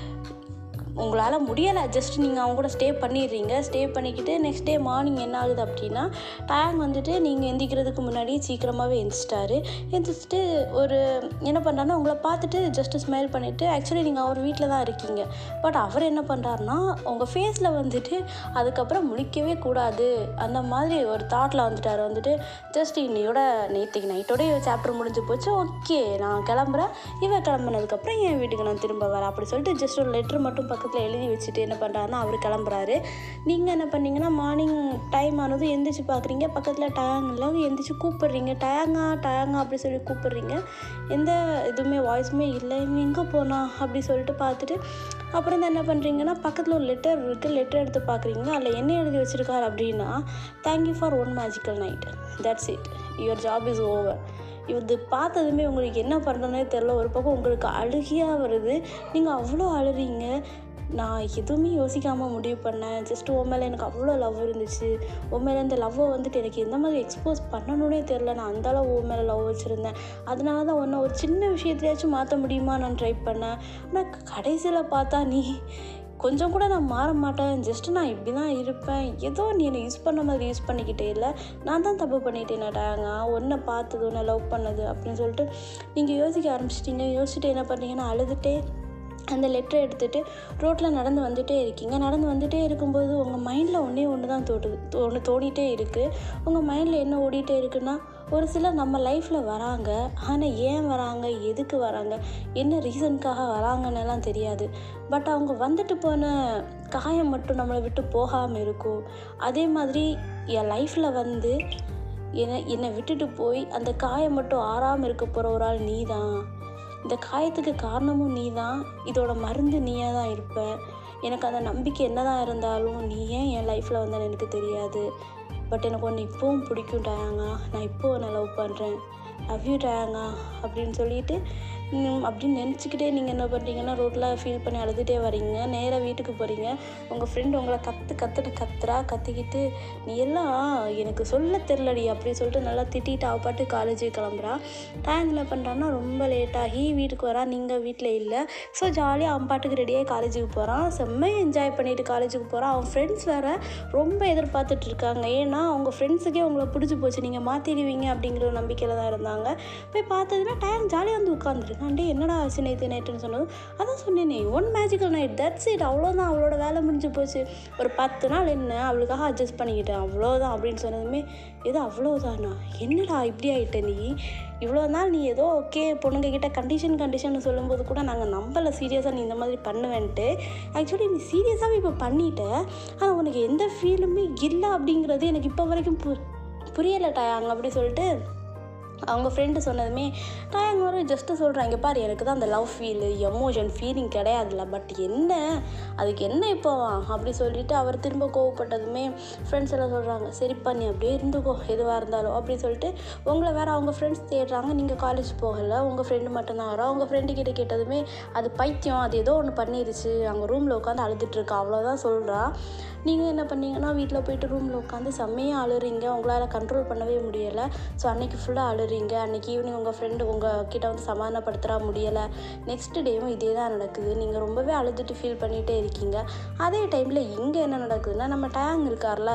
உங்களால் முடியலை ஜஸ்ட் நீங்கள் அவங்க கூட ஸ்டே பண்ணிடுறீங்க ஸ்டே பண்ணிக்கிட்டு நெக்ஸ்ட் டே மார்னிங் என்ன ஆகுது அப்படின்னா டேங் வந்துட்டு நீங்கள் எந்திக்கிறதுக்கு முன்னாடியே சீக்கிரமாகவே எந்திச்சிட்டாரு எந்திரிச்சிட்டு ஒரு என்ன பண்ணுறாருன்னா உங்களை பார்த்துட்டு ஜஸ்ட்டு ஸ்மைல் பண்ணிவிட்டு ஆக்சுவலி நீங்கள் அவர் வீட்டில் தான் இருக்கீங்க பட் அவர் என்ன பண்ணுறாருனா உங்கள் ஃபேஸில் வந்துட்டு அதுக்கப்புறம் முழிக்கவே கூடாது அந்த மாதிரி ஒரு தாட்டில் வந்துட்டார் வந்துட்டு ஜஸ்ட் இன்னையோட நேற்றுக்கு நைட்டோட சாப்டர் முடிஞ்சு போச்சு ஓகே நான் கிளம்புறேன் இவன் கிளம்புனதுக்கப்புறம் என் வீட்டுக்கு நான் திரும்ப வரேன் அப்படி சொல்லிட்டு ஜஸ்ட் ஒரு லெட்ரு மட்டும் பக்கத்தில் எழுதி வச்சுட்டு என்ன பண்ணுறாருன்னா அவர் கிளம்புறாரு நீங்கள் என்ன பண்ணீங்கன்னா மார்னிங் டைம் ஆனதும் எந்திரிச்சு பார்க்குறீங்க பக்கத்தில் டயாங் இல்லை எந்திரிச்சு கூப்பிடுறீங்க டயாங்கா டயாங்கா அப்படி சொல்லி கூப்பிடுறீங்க எந்த இதுவுமே வாய்ஸுமே இல்லை இவன் எங்கே போனா அப்படி சொல்லிட்டு பார்த்துட்டு அப்புறம் தான் என்ன பண்ணுறீங்கன்னா பக்கத்தில் ஒரு லெட்டர் இருக்குது லெட்டர் எடுத்து பார்க்குறீங்க அதில் என்ன எழுதி வச்சுருக்காரு அப்படின்னா thank you for one magical night that's it your job is over இது பார்த்ததுமே உங்களுக்கு என்ன பண்ணுறதுனே தெரில ஒரு பக்கம் உங்களுக்கு அழுகியாக வருது நீங்கள் அவ்வளோ அழுறீங்க நான் எதுவுமே யோசிக்காமல் முடிவு பண்ணேன் ஜஸ்ட் உன் மேலே எனக்கு அவ்வளோ லவ் இருந்துச்சு உன் மேலே இந்த லவ்வை வந்துட்டு எனக்கு எந்த மாதிரி எக்ஸ்போஸ் பண்ணணும்னே தெரில நான் அந்த அளவு உன் மேலே லவ் வச்சுருந்தேன் அதனால தான் உன்னை ஒரு சின்ன விஷயத்துலையாச்சும் மாற்ற முடியுமா நான் ட்ரை பண்ணேன் ஆனால் கடைசியில் பார்த்தா நீ கொஞ்சம் கூட நான் மாற மாட்டேன் ஜஸ்ட் நான் இப்படி தான் இருப்பேன் ஏதோ நீ என்னை யூஸ் பண்ண மாதிரி யூஸ் பண்ணிக்கிட்டே இல்லை நான் தான் தப்பு பண்ணிட்டேனேட்டாங்க ஒன்றை பார்த்தது ஒன்றை லவ் பண்ணது அப்படின்னு சொல்லிட்டு நீங்கள் யோசிக்க ஆரம்பிச்சிட்டிங்க யோசிச்சுட்டு என்ன பண்ணீங்கன்னா அழுதுகிட்டே அந்த லெட்டரை எடுத்துகிட்டு ரோட்டில் நடந்து வந்துட்டே இருக்கீங்க நடந்து வந்துட்டே இருக்கும்போது உங்கள் மைண்டில் ஒன்றே ஒன்று தான் தோட்டுது ஒன்று தோணிகிட்டே இருக்குது உங்கள் மைண்டில் என்ன ஓடிட்டே இருக்குன்னா ஒரு சிலர் நம்ம லைஃப்பில் வராங்க ஆனால் ஏன் வராங்க எதுக்கு வராங்க என்ன ரீசனுக்காக வராங்கன்னு எல்லாம் தெரியாது பட் அவங்க வந்துட்டு போன காயம் மட்டும் நம்மளை விட்டு போகாமல் இருக்கும் அதே மாதிரி என் லைஃப்பில் வந்து என்னை என்னை விட்டுட்டு போய் அந்த காயம் மட்டும் ஆறாமல் இருக்க போகிற ஒரு ஆள் நீ தான் இந்த காயத்துக்கு காரணமும் நீ தான் இதோட மருந்து நீயே தான் இருப்ப எனக்கு அந்த நம்பிக்கை என்னதான் இருந்தாலும் நீ ஏன் என் லைஃப்பில் வந்தேன்னு எனக்கு தெரியாது பட் எனக்கு ஒன்று இப்போவும் பிடிக்கும் டயாங்கா நான் இப்போ உன்னை லவ் பண்ணுறேன் லவ் யூ டயாங்கா அப்படின்னு சொல்லிட்டு ம், அப்படின்னு நினச்சிக்கிட்டே நீங்கள் என்ன பண்ணுறீங்கன்னா ரோட்டில் ஃபீல் பண்ணி அழுதுகிட்டே வரீங்க நேராக வீட்டுக்கு போகிறீங்க உங்கள் ஃப்ரெண்டு உங்களை கற்று கற்றுட்டு கத்துறா கத்திக்கிட்டு நீ எல்லாம் எனக்கு சொல்ல தெரிலடி அப்படின்னு சொல்லிட்டு நல்லா திட்டிட்டு அவ பாட்டு காலேஜுக்கு கிளம்புறா டைம் என்ன பண்ணுறான்னா ரொம்ப லேட்டாகி வீட்டுக்கு வரா நீங்கள் வீட்டில் இல்லை ஸோ ஜாலியாக அவன் பாட்டுக்கு ரெடியாகி காலேஜுக்கு போகிறான் செம்மையாக என்ஜாய் பண்ணிட்டு காலேஜுக்கு போகிறான் அவன் ஃப்ரெண்ட்ஸ் வேறு ரொம்ப எதிர்பார்த்துட்டு இருக்காங்க ஏன்னா அவங்க ஃப்ரெண்ட்ஸுக்கே உங்களை பிடிச்சி போச்சு நீங்கள் மாற்றிடுவீங்க அப்படிங்கிற ஒரு நம்பிக்கையில் தான் இருந்தாங்க போய் பார்த்ததுன்னா டைம் ஜாலியாக வந்து உட்காந்துருக்கான் டே என்னடா ஆச்சு நேற்று நைட்டுன்னு சொன்னதும் அதான் சொன்னேனே one magical night that's it அவ்வளோதான் அவளோட வேலை முடிஞ்சு போச்சு ஒரு பத்து நாள் என்ன அவளுக்காக அட்ஜஸ்ட் பண்ணிக்கிட்டேன் அவ்வளோதான் அப்படின்னு சொன்னதுமே ஏதோ அவ்வளோதானா என்னடா இப்படி ஆகிட்ட நீ இவ்வளோ நாள் நீ ஏதோ ஓகே பொண்ணுங்க கிட்ட கண்டிஷன் கண்டிஷன் சொல்லும்போது கூட நாங்கள் நம்பலை சீரியஸாக நீ இந்த மாதிரி பண்ணுவேன்ட்டு ஆக்சுவலி நீ சீரியஸாகவே இப்போ பண்ணிட்ட ஆனால் உனக்கு எந்த ஃபீலுமே இல்லை அப்படிங்கிறது எனக்கு இப்போ வரைக்கும் பு புரியலை டயாங்க அப்படி சொல்லிட்டு அவங்க ஃப்ரெண்டு சொன்னதுமே டேங் வரும் ஜஸ்ட்டு சொல்கிறேன் இங்கே பாரு எனக்கு தான் அந்த லவ் ஃபீலு எமோஷன் ஃபீலிங் கிடையாதுல்ல பட் என்ன அதுக்கு என்ன இப்போ அப்படி சொல்லிட்டு அவர் திரும்ப கோவப்பட்டதுமே ஃப்ரெண்ட்ஸ் எல்லாம் சொல்கிறாங்க சரிப்பா நீ அப்படியே இருந்துக்கோ எதுவாக இருந்தாலும் அப்படி சொல்லிட்டு உங்களை வேறு அவங்க ஃப்ரெண்ட்ஸ் தேடுறாங்க நீங்கள் காலேஜ் போகலை உங்கள் ஃப்ரெண்டு மட்டும்தான் வரோம் அவங்க ஃப்ரெண்டு கிட்ட கேட்டதுமே அது பைத்தியம் அது ஏதோ ஒன்று பண்ணிருச்சு அவங்க ரூமில் உட்காந்து அழுதுட்டுருக்கா அவ்வளோதான் சொல்கிறா நீங்கள் என்ன பண்ணீங்கன்னா வீட்டில் போயிட்டு ரூமில் உட்காந்து செம்மையாக அழுறீங்க உங்களால் கண்ட்ரோல் பண்ணவே முடியலை ஸோ அன்றைக்கி ஃபுல்லாக அழுறீங்க அன்றைக்கி ஈவினிங் உங்கள் ஃப்ரெண்டு உங்கள் கிட்ட வந்து சமாதானப்படுத்துகிறா முடியலை நெக்ஸ்ட் டேவும் இதே தான் நடக்குது நீங்கள் ரொம்பவே அழுதுட்டு ஃபீல் பண்ணிகிட்டே இருக்கீங்க அதே டைமில் இங்கே என்ன நடக்குதுன்னா நம்ம டேங் இருக்கார்ல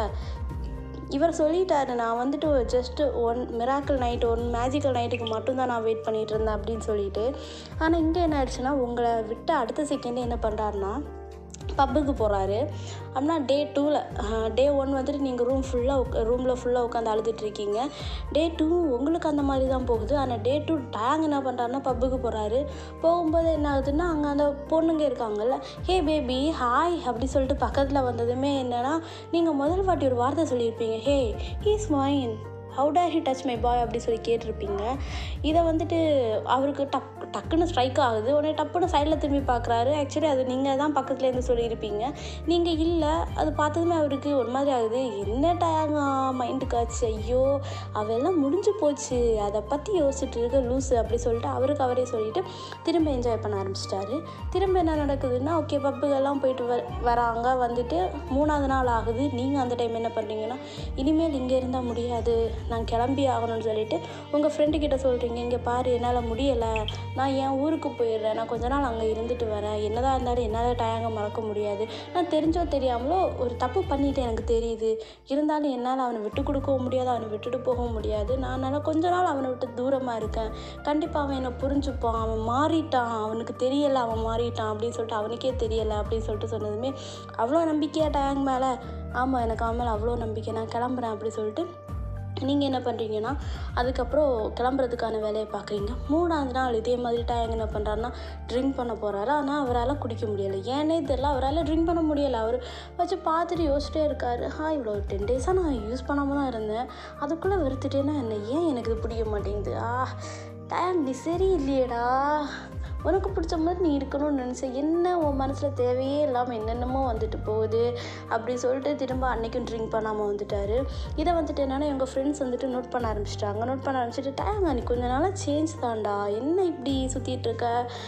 இவர் சொல்லிட்டாரு நான் வந்துட்டு just one miracle night one magical நைட்டுக்கு மட்டும்தான் நான் வெயிட் பண்ணிகிட்டு இருந்தேன் அப்படின்னு சொல்லிட்டு ஆனால் இங்கே என்ன ஆயிடுச்சுன்னா உங்களை விட்டு அடுத்த செகண்டே என்ன பண்ணுறாருன்னா பப்புக்கு போகிறாரு அப்படின்னா டே டூவில் டே ஒன் வந்துட்டு நீங்கள் ரூம் ஃபுல்லாக ரூமில் ஃபுல்லாக உட்காந்து அழுதுட்டு இருக்கீங்க டே டூ உங்களுக்கு அந்த மாதிரி தான் போகுது ஆனால் டே டூ டேங் என்ன பண்ணுறாருன்னா பப்புக்கு போகிறாரு போகும்போது என்ன ஆகுதுன்னா அங்கே அந்த பொண்ணுங்க இருக்காங்கல்ல ஹே பேபி ஹாய் அப்படி சொல்லிட்டு பக்கத்தில் வந்ததுமே என்னென்னா நீங்கள் முதல் வாட்டி ஒரு வார்த்தை சொல்லியிருப்பீங்க hey he's mine how dare he touch my boy அப்படி சொல்லி கேட்டிருப்பீங்க இதை வந்துட்டு அவருக்கு டக் டக்குன்னு ஸ்ட்ரைக் ஆகுது உடனே டப்புன்னு சைடில் திரும்பி பார்க்குறாரு ஆக்சுவலி அது நீங்கள் தான் பக்கத்துலேருந்து சொல்லியிருப்பீங்க நீங்கள் இல்லை அது பார்த்ததுமே அவருக்கு ஒரு மாதிரி ஆகுது என்ன டேங்க மைண்டுக்கு ஆச்சு ஐயோ அவெல்லாம் முடிஞ்சு போச்சு அதை பற்றி யோசிச்சுட்டு இருக்க லூஸு அப்படி சொல்லிட்டு அவருக்கு அவரே சொல்லிட்டு திரும்ப என்ஜாய் பண்ண ஆரம்பிச்சிட்டாரு திரும்ப என்ன நடக்குதுன்னா ஓகே பப்புகள்லாம் போயிட்டு வ வராங்க வந்துட்டு மூணாவது நாள் ஆகுது நீங்கள் அந்த டைம் என்ன பண்ணுறீங்கன்னா இனிமேல் இங்கே இருந்தால் முடியாது நான் கிளம்பி ஆகணும்னு சொல்லிட்டு உங்கள் ஃப்ரெண்டு கிட்ட சொல்கிறீங்க இங்கே பாரு என்னால் முடியலை நான் என் ஊருக்கு போயிடுறேன் நான் கொஞ்ச நாள் அங்கே இருந்துட்டு வரேன் என்னதான் இருந்தாலும் என்னால் டயங்க மறக்க முடியாது நான் தெரிஞ்சோ தெரியாமலோ ஒரு தப்பு பண்ணிட்டு எனக்கு தெரியுது இருந்தாலும் என்னால் அவனை விட்டு கொடுக்கவும் முடியாது அவனை விட்டுட்டு போகவும் முடியாது நான் அதனால் கொஞ்ச நாள் அவனை விட்டு தூரமாக இருக்கேன் கண்டிப்பாக அவன் என்னை புரிஞ்சுப்பான் அவன் மாறிட்டான் அவனுக்கு தெரியலை அவன் மாறிட்டான் அப்படின்னு சொல்லிட்டு அவனுக்கே தெரியலை அப்படின்னு சொல்லிட்டு சொன்னதுமே அவ்வளோ நம்பிக்கையா டேங் மேலே ஆமாம் எனக்கு அவன் மேலே அவ்வளோ நம்பிக்கை நான் கிளம்புறேன் அப்படி சொல்லிட்டு நீங்கள் என்ன பண்ணுறீங்கன்னா அதுக்கப்புறம் கிளம்புறதுக்கான வேலையை பார்க்குறீங்க மூணாவது நாள் இதே மாதிரி டேங் என்ன பண்ணுறாருன்னா ட்ரிங்க் பண்ண போகிறாரு ஆனால் அவரால் குடிக்க முடியலை ஏன்னே தெரில அவரால் ட்ரிங்க் பண்ண முடியலை அவர் வச்சு பார்த்துட்டு யோசிச்சிட்டே இருக்காரு ஆ இவ்வளோ டென் டேஸாக நான் யூஸ் பண்ணாமல் தான் இருந்தேன் அதுக்குள்ளே வெறுத்துட்டேன்னா என்ன ஏன் எனக்கு இது பிடிக்க மாட்டேங்குது ஆ டேங் நீ சரியில்லையேடா உனக்கு பிடிச்ச மாதிரி நீ இருக்கணும்னு நினச்ச என்ன உன் மனசில் தேவையே இல்லாமல் என்னென்னமோ வந்துட்டு போகுது அப்படி சொல்லிட்டு திரும்ப அன்னைக்கும் ட்ரிங்க் பண்ணாமல் வந்துட்டாரு இதை வந்துட்டு என்னென்னா எங்கள் ஃப்ரெண்ட்ஸ் வந்துட்டு நோட் பண்ண ஆரம்பிச்சிட்டாங்க நோட் பண்ண ஆரம்பிச்சிட்டு டேங்க நீ கொஞ்ச நாளாக சேஞ்ச் தான்டா என்ன இப்படி சுற்றிட்டு இருக்க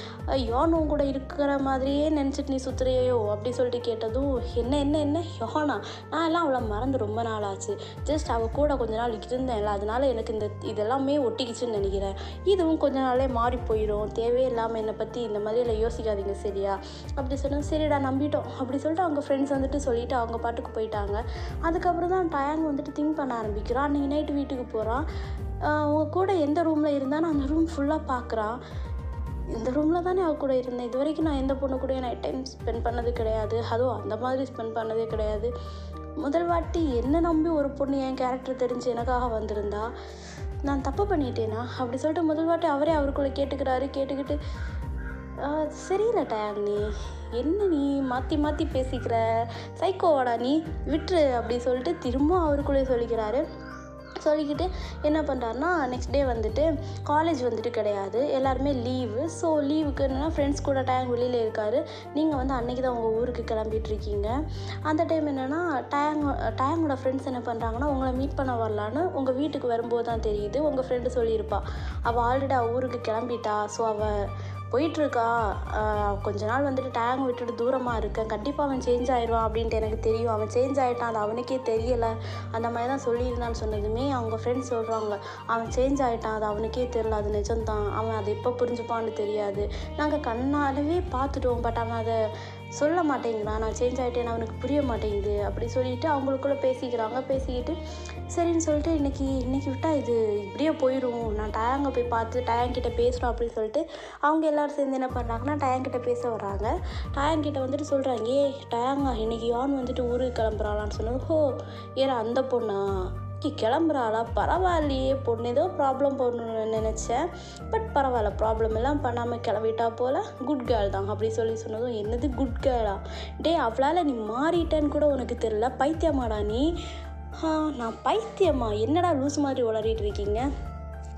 யோனோ கூட இருக்கிற மாதிரியே நினச்சிட்டு நீ சுற்றுறியோ அப்படி சொல்லிட்டு கேட்டதும் என்ன என்ன என்ன யோனா நான் எல்லாம் அவளை மறந்து ரொம்ப நாள் ஆச்சு ஜஸ்ட் அவள் கூட கொஞ்ச நாள் இருந்தேன்ல அதனால எனக்கு இந்த இதெல்லாமே ஒட்டிக்கிச்சுன்னு நினைக்கிறேன் இதுவும் கொஞ்ச நாளே மாறி போயிடும் தேவையில்லாமல் என்னை பற்றி இந்த மாதிரி எல்லாம் யோசிக்காதீங்க சரியா அப்படி சொன்னால் சரிடா நம்பிட்டோம் அப்படி சொல்லிட்டு அவங்க ஃப்ரெண்ட்ஸ் வந்துட்டு சொல்லிட்டு அவங்க பாட்டுக்கு போயிட்டாங்க அதுக்கப்புறம் தான் டயங் வந்துட்டு திங்க் பண்ண ஆரம்பிக்கிறான் அன்றைக்கி நைட்டு வீட்டுக்கு போகிறான் அவங்க கூட எந்த ரூமில் இருந்தாலும் அந்த ரூம் ஃபுல்லாக பார்க்குறான் இந்த ரூமில் தானே அவ கூட இருந்தேன் இது வரைக்கும் நான் எந்த பொண்ணு கூட நைட் டைம் ஸ்பெண்ட் பண்ணது கிடையாது அதுவும் அந்த மாதிரி ஸ்பெண்ட் பண்ணதே கிடையாது முதல் வாட்டி என்ன நம்பி ஒரு பொண்ணு என் கேரக்டர் தெரிஞ்சு எனக்காக வந்திருந்தா நான் தப்பு பண்ணிட்டேனா அப்படி சொல்லிட்டு முதல் வாட்டி அவரே அவருக்குள்ளே கேட்டுக்கிறாரு கேட்டுக்கிட்டு "ஆஹ், சரியில்ல டயாங் நீ என்ன நீ மாற்றி மாற்றி பேசிக்கிற சைக்கோவாடா நீ விட்டுரு அப்படி சொல்லிட்டு திரும்ப அவருக்குள்ளே சொல்லிக்கிறாரு சொல்லிக்கிட்டு என்ன பண்ணுறாருனா நெக்ஸ்ட் டே வந்துட்டு காலேஜ் வந்துட்டு கிடையாது எல்லாருமே லீவு ஸோ லீவுக்கு என்னென்னா ஃப்ரெண்ட்ஸ் கூட டேங் வெளியில் இருக்கார் நீங்கள் வந்து அன்றைக்கி தான் உங்கள் ஊருக்கு கிளம்பிட்டு இருக்கீங்க அந்த டைம் என்னென்னா டேங் டேங்கோட ஃப்ரெண்ட்ஸ் என்ன பண்ணுறாங்கன்னா உங்களை மீட் பண்ண வரலான்னு உங்கள் வீட்டுக்கு வரும்போது தான் தெரியுது உங்கள் ஃப்ரெண்டு சொல்லியிருப்பா அவள் ஆல்ரெடி அவள் ஊருக்கு கிளம்பிட்டா ஸோ அவள் போயிட்டுருக்கா ஆஹ் கொஞ்ச நாள் வந்துட்டு டேங் விட்டுட்டு தூரமாக இருக்கேன் கண்டிப்பாக அவன் சேஞ்ச் ஆயிடுவான் அப்படின்ட்டு எனக்கு தெரியும் அவன் சேஞ்ச் ஆகிட்டான் அது அவனுக்கே தெரியலை அந்த மாதிரி தான் சொல்லியிருந்தான்னு சொன்னதுமே அவங்க ஃப்ரெண்ட்ஸ் சொல்கிறாங்க அவன் சேஞ்ச் ஆகிட்டான் அது அவனுக்கே தெரியல அது நிஜம்தான் அவன் அதை எப்போ புரிஞ்சுப்பான்னு தெரியாது நாங்கள் கண்ணாலவே பார்த்துட்டோம் பட் அவன் அதை சொல்ல மாட்டேங்கிறான் நான் சேஞ்ச் ஆகிட்டேன்னு அவனுக்கு புரிய மாட்டேங்குது அப்படி சொல்லிட்டு அவங்களுக்குள்ளே பேசிக்கிறாங்க பேசிக்கிட்டு சரின்னு சொல்லிட்டு இன்னைக்கு இன்னைக்கு விட்டா இது இப்படியே போயிடும் நான் டயங்க போய் பார்த்து டயங்கிட்ட பேசுகிறோம் அப்படின்னு சொல்லிட்டு அவங்க எல்லாரும் சேர்ந்து என்ன பண்ணுறாங்கன்னா டயங்கிட்ட பேச வர்றாங்க டயங்கிட்ட வந்துட்டு சொல்கிறாங்க ஏ டயங்கா இன்னைக்கு யான் வந்துட்டு ஊருக்கு கிளம்புறாளான்னு சொன்னது ஹோ ஏறா அந்த பொண்ணா கி கிளம்புறாளா பரவாயில்லையே பொண்ணு ஏதோ ப்ராப்ளம் பண்ணணும்னு நினச்சேன் பட் பரவாயில்ல ப்ராப்ளம் எல்லாம் பண்ணாமல் கிளம்பிட்டா போல் குட் கேர்ள் தான் அப்படி சொல்லி சொன்னதும் என்னது குட் கேர்ளா டே அவளால் நீ மாறிட்டேன்னு கூட உனக்கு தெரில பைத்தியமாடா நீ ஆ, நான் பைத்தியமா என்னடா லூஸ் மாதிரி உளறிட்டு இருக்கீங்க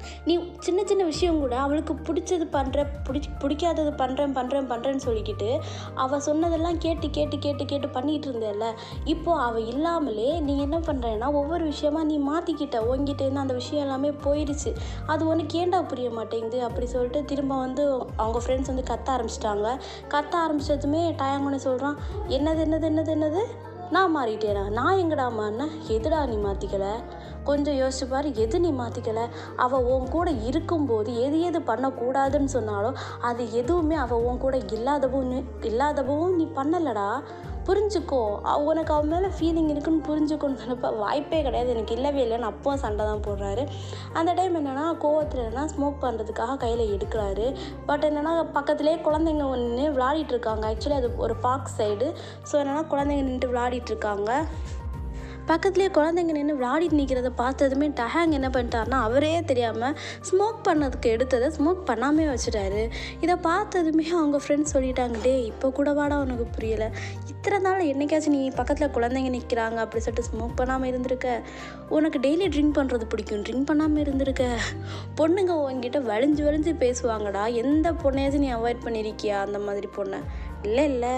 நீ சின்ன சின்ன விஷயம் கூட அவளுக்கு பிடிச்சது பண்ணுற பிடி பிடிக்காதது பண்ணுறேன் பண்ணுறேன் பண்ணுறேன்னு சொல்லிக்கிட்டு அவள் சொன்னதெல்லாம் கேட்டு கேட்டு கேட்டு கேட்டு பண்ணிகிட்டு இருந்தேல்ல இப்போ அவள் இல்லாமலே நீ என்ன பண்ணுறேன்னா ஒவ்வொரு விஷயமா நீ மாற்றிக்கிட்ட உங்ககிட்டேருந்து அந்த விஷயம் எல்லாமே போயிடுச்சு அது உனக்கு ஏன்டா புரிய மாட்டேங்குது அப்படி சொல்லிட்டு திரும்ப வந்து அவங்க ஃப்ரெண்ட்ஸ் வந்து கத்த ஆரம்பிச்சிட்டாங்க கத்த ஆரம்பிச்சதுமே டயங்கன்னு சொல்கிறான் என்னது என்னது என்னது என்னது நான் மாறிட்டேனா நான் எங்கடா மாறினேன் எதுடா நீ மாற்றிக்கல கொஞ்சம் யோசிச்சு பாரு எது நீ மாற்றிக்கல அவள் உன் கூட இருக்கும்போது எது எது பண்ணக்கூடாதுன்னு சொன்னாலும் அது எதுவுமே அவள் உன் கூட இல்லாதவும் நீ- இல்லாதவும் நீ பண்ணலடா புரிஞ்சுக்கோ அவ- உனக்கு அவன் மேலே ஃபீலிங் இருக்குன்னு புரிஞ்சுக்கணும் நினைப்ப வாய்ப்பே கிடையாது எனக்கு இல்லவே இல்லைன்னு அப்பவும் சண்டை தான் போடுறாரு அந்த டைம் என்னென்னா கோவத்தில் என்னன்னா ஸ்மோக் பண்ணுறதுக்காக கையில் எடுக்கிறாரு பட் என்னென்னா பக்கத்துலேயே குழந்தைங்க ஒன்று விளையாடிட்டு இருக்காங்க ஆக்சுவலி அது ஒரு பார்க் சைடு ஸோ என்னென்னா குழந்தைங்க நின்று விளையாடிட்டு இருக்காங்க பக்கத்துலேயே குழந்தைங்க நின்று விளையாடிட்டு நிற்கிறத பார்த்ததுமே டஹாங் என்ன பண்ணிட்டாருன்னா அவரே தெரியாமல் ஸ்மோக் பண்ணதுக்கு எடுத்ததை ஸ்மோக் பண்ணாமே வச்சுட்டாரு இதை பார்த்ததுமே அவங்க ஃப்ரெண்ட்ஸ் சொல்லிட்டாங்க டே இப்போ கூட வாடா உனக்கு புரியலை இத்தனை நாள் என்னைக்காச்சும் நீ பக்கத்தில் குழந்தைங்க நிற்கிறாங்க அப்படி சொல்லிட்டு ஸ்மோக் பண்ணாமல் இருந்திருக்க உனக்கு டெய்லி ட்ரிங்க் பண்ணுறது பிடிக்கும் ட்ரிங்க் பண்ணாமல் இருந்திருக்க பொண்ணுங்க உங்ககிட்ட வலிஞ்சு வலிஞ்சு பேசுவாங்கடா எந்த பொண்ணையாச்சும் நீ அவாய்ட் பண்ணியிருக்கியா அந்த மாதிரி பொண்ணை இல்லை இல்லை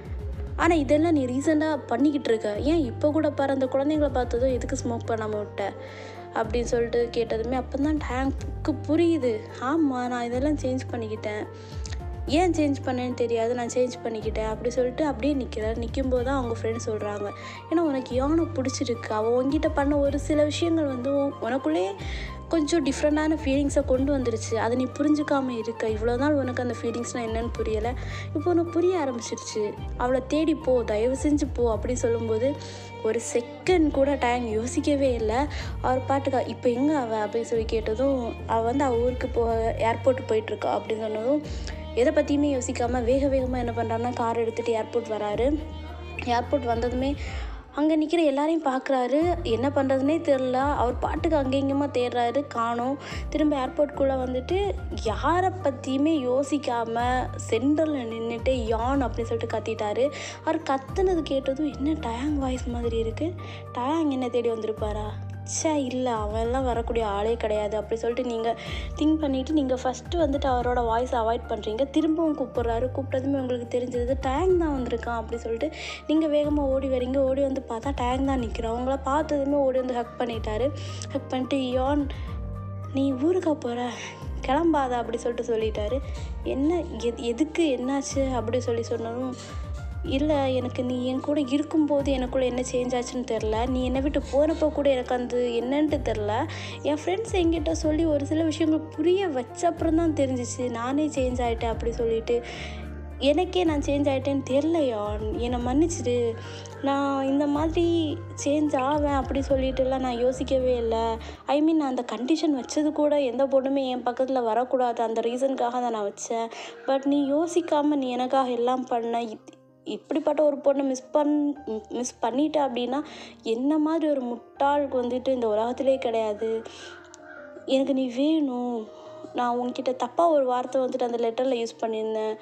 ஆனால் இதெல்லாம் நீ ரீசெண்டாக பண்ணிக்கிட்டு இருக்க ஏன் இப்போ கூட பாரு அந்த குழந்தைங்கள பார்த்ததும் எதுக்கு ஸ்மோக் பண்ணாமல் விட்ட அப்படின்னு சொல்லிட்டு கேட்டதுமே அப்போ தான் டேங்க்கு புரியுது ஆமாம் நான் இதெல்லாம் சேஞ்ச் பண்ணிக்கிட்டேன் ஏன் சேஞ்ச் பண்ணேன்னு தெரியாது நான் சேஞ்ச் பண்ணிக்கிட்டேன் அப்படி சொல்லிட்டு அப்படியே நிற்கிறார் நிற்கும்போது தான் அவங்க ஃப்ரெண்ட்ஸ் சொல்கிறாங்க ஏன்னா உனக்கு யானை பிடிச்சிருக்கு அவள் உங்ககிட்ட பண்ண ஒரு சில விஷயங்கள் வந்து உன்- உனக்குள்ளே கொஞ்சம் டிஃப்ரெண்ட்டான ஃபீலிங்ஸை கொண்டு வந்துருச்சு அதை நீ புரிஞ்சுக்காம இருக்க இவ்வளோ நாள் உனக்கு அந்த ஃபீலிங்ஸ்னால் என்னன்னு புரியலை இப்போ உனக்கு புரிய ஆரம்பிச்சிருச்சு அவளை தேடி போ தயவு செஞ்சு போ அப்படி சொல்லும்போது ஒரு செகண்ட் கூட டைம் யோசிக்கவே இல்லை அவர் பாட்டுக்கா இப்போ எங்கே அவள் அப்படின்னு சொல்லி கேட்டதும் அவள் வந்து அவள் ஊருக்கு போ ஏர்போர்ட் போயிட்டுருக்கா அப்படின்னு சொன்னதும் எதை பற்றியுமே யோசிக்காமல் வேக வேகமாக என்ன பண்ணுறாருன்னா கார் எடுத்துகிட்டு ஏர்போர்ட் வராரு ஏர்போர்ட் வந்ததுமே அங்கே நிற்கிற எல்லாரையும் பார்க்குறாரு என்ன பண்ணுறதுனே தெரில அவர் பாட்டுக்கு அங்கே இங்கேயுமா தேடுறாரு காணோம் திரும்ப ஏர்போர்ட்குள்ளே வந்துட்டு யாரை பற்றியுமே யோசிக்காமல் சென்டரில் நின்றுட்டு யான் அப்படின்னு சொல்லிட்டு கத்திட்டாரு அவர் கத்துனது கேட்டதும் என்ன டயாங் வாய்ஸ் மாதிரி இருக்குது டயாங் என்ன தேடி வந்திருப்பாரா ச்சே இல்லை அவன்லாம் வரக்கூடிய ஆளே கிடையாது அப்படி சொல்லிட்டு நீங்கள் திங்க் பண்ணிவிட்டு நீங்கள் ஃபஸ்ட்டு வந்துட்டு அவரோட வாய்ஸை அவாய்ட் பண்ணுறீங்க திரும்பவும் கூப்பிட்றாரு கூப்பிட்டதுமே உங்களுக்கு தெரிஞ்சது டேங் தான் வந்திருக்கான் அப்படி சொல்லிட்டு நீங்கள் வேகமாக ஓடி வரீங்க ஓடி வந்து பார்த்தா டேங் தான் நிற்கிறான் உங்களை பார்த்ததுமே ஓடி வந்து ஹக் பண்ணிட்டாரு ஹக் பண்ணிட்டு யான் நீ ஊருக்கா போகிற கிளம்பாத அப்படி சொல்லிட்டு சொல்லிட்டாரு என்ன எது எதுக்கு என்னாச்சு அப்படி சொல்லி சொன்னதும் இல்லை எனக்கு நீ என் கூட இருக்கும்போது எனக்குள்ளே என்ன சேஞ்ச் ஆச்சுன்னு தெரில நீ என்னை விட்டு போனப்போ கூட எனக்கு அந்த என்னன்ட்டு தெரில என் ஃப்ரெண்ட்ஸ் என்கிட்ட சொல்லி ஒரு சில விஷயங்கள் புரிய வச்ச அப்புறம் தான் தெரிஞ்சிச்சு நானே சேஞ்ச் ஆகிட்டேன் அப்படி சொல்லிட்டு எனக்கே நான் சேஞ்ச் ஆகிட்டேன்னு தெரிலையா என்னை மன்னிச்சிடு நான் இந்த மாதிரி சேஞ்ச் ஆவேன் அப்படி சொல்லிட்டுலாம் நான் யோசிக்கவே இல்லை ஐ மீன் நான் அந்த கண்டிஷன் வச்சது கூட எந்த பொண்ணுமே என் பக்கத்தில் வரக்கூடாது அந்த ரீசனுக்காக தான் நான் வச்சேன் பட் நீ யோசிக்காமல் நீ எனக்காக எல்லாம் பண்ண இத்- இப்படிப்பட்ட ஒரு பொண்ணை மிஸ் பண் மிஸ் பண்ணிட்ட அப்படின்னா என்ன மாதிரி ஒரு முட்டாளுக்கு வந்துட்டு இந்த உலகத்திலே கிடையாது எனக்கு நீ வேணும் நான் உன்கிட்ட தப்பாக ஒரு வார்த்தை வந்துட்டு அந்த லெட்டரில் யூஸ் பண்ணியிருந்தேன்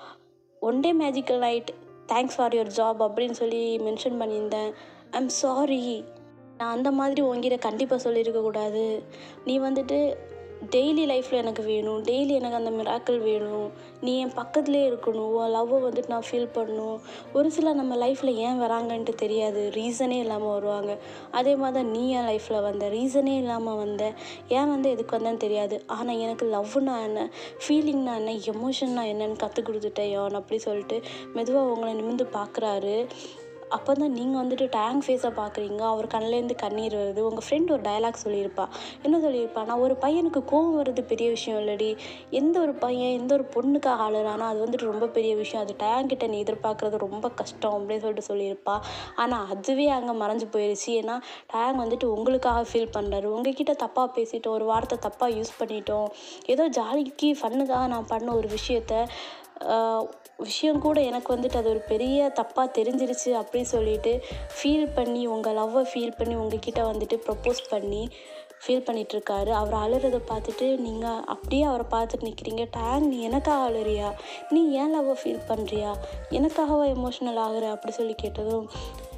one day magical night thanks for your job அப்படின்னு சொல்லி மென்ஷன் பண்ணியிருந்தேன் ஐம் சாரி நான் அந்த மாதிரி உங்ககிட்ட கண்டிப்பாக சொல்லியிருக்க கூடாது நீ வந்துட்டு டெய்லி லைஃப்பில் எனக்கு வேணும் டெய்லி எனக்கு அந்த மிராக்கள் வேணும் நீ என் பக்கத்துலேயே இருக்கணும் உன் லவ்வை வந்துட்டு நான் ஃபீல் பண்ணணும் ஒரு சிலர் நம்ம லைஃப்பில் ஏன் வராங்கன்ட்டு தெரியாது ரீசனே இல்லாமல் வருவாங்க அதே மாதிரி தான் நீ என் லைஃப்பில் வந்த ரீசனே இல்லாமல் வந்த ஏன் வந்து எதுக்கு வந்தேன்னு தெரியாது ஆனால் எனக்கு லவ்னா என்ன ஃபீலிங்னா என்ன எமோஷன்னா என்னன்னு கற்றுக் கொடுத்துட்டேன் யான் அப்படி சொல்லிட்டு மெதுவாக உங்களை நிமிர்ந்து பார்க்குறாரு அப்போ தான் நீங்கள் வந்துட்டு டேங்க் ஃபேஸை பார்க்குறீங்க அவர் கண்ணிலேருந்து கண்ணீர் வருது உங்கள் ஃப்ரெண்ட் ஒரு டயலாக் சொல்லியிருப்பா என்ன சொல்லியிருப்பா நான் ஒரு பையனுக்கு கோவம் வருது பெரிய விஷயம் இல்லடி எந்த ஒரு பையன் எந்த ஒரு பொண்ணுக்காக ஆளுறானோ அது வந்துட்டு ரொம்ப பெரிய விஷயம் அது டேங்க் கிட்ட நீ எதிர்பார்க்குறது ரொம்ப கஷ்டம் அப்படின்னு சொல்லிட்டு சொல்லியிருப்பா ஆனால் அதுவே அங்கே மறைஞ்சு போயிடுச்சு ஏன்னா டேங் வந்துட்டு உங்களுக்காக ஃபீல் பண்ணுறாரு உங்ககிட்ட தப்பாக பேசிட்டோம் ஒரு வார்த்தை தப்பாக யூஸ் பண்ணிட்டோம் ஏதோ ஜாலிக்கு ஃபன்னுக்காக நான் பண்ண ஒரு விஷயத்த ஆஹ், விஷயம் கூட எனக்கு வந்துட்டு அது ஒரு பெரிய தப்பாக தெரிஞ்சிருச்சு அப்படி சொல்லிட்டு ஃபீல் பண்ணி உங்கள் லவ்வை ஃபீல் பண்ணி உங்ககிட்ட வந்துட்டு ப்ரப்போஸ் பண்ணி ஃபீல் பண்ணிகிட்ருக்காரு அவர் அழுறதை பார்த்துட்டு நீங்கள் அப்படியே அவரை பார்த்துட்டு நிற்கிறீங்க டேங் நீ எனக்காக அழுறியா நீ ஏன் லவ்வை ஃபீல் பண்ணுறியா எனக்காகவா எமோஷ்னல் ஆகுற அப்படி சொல்லி கேட்டதும்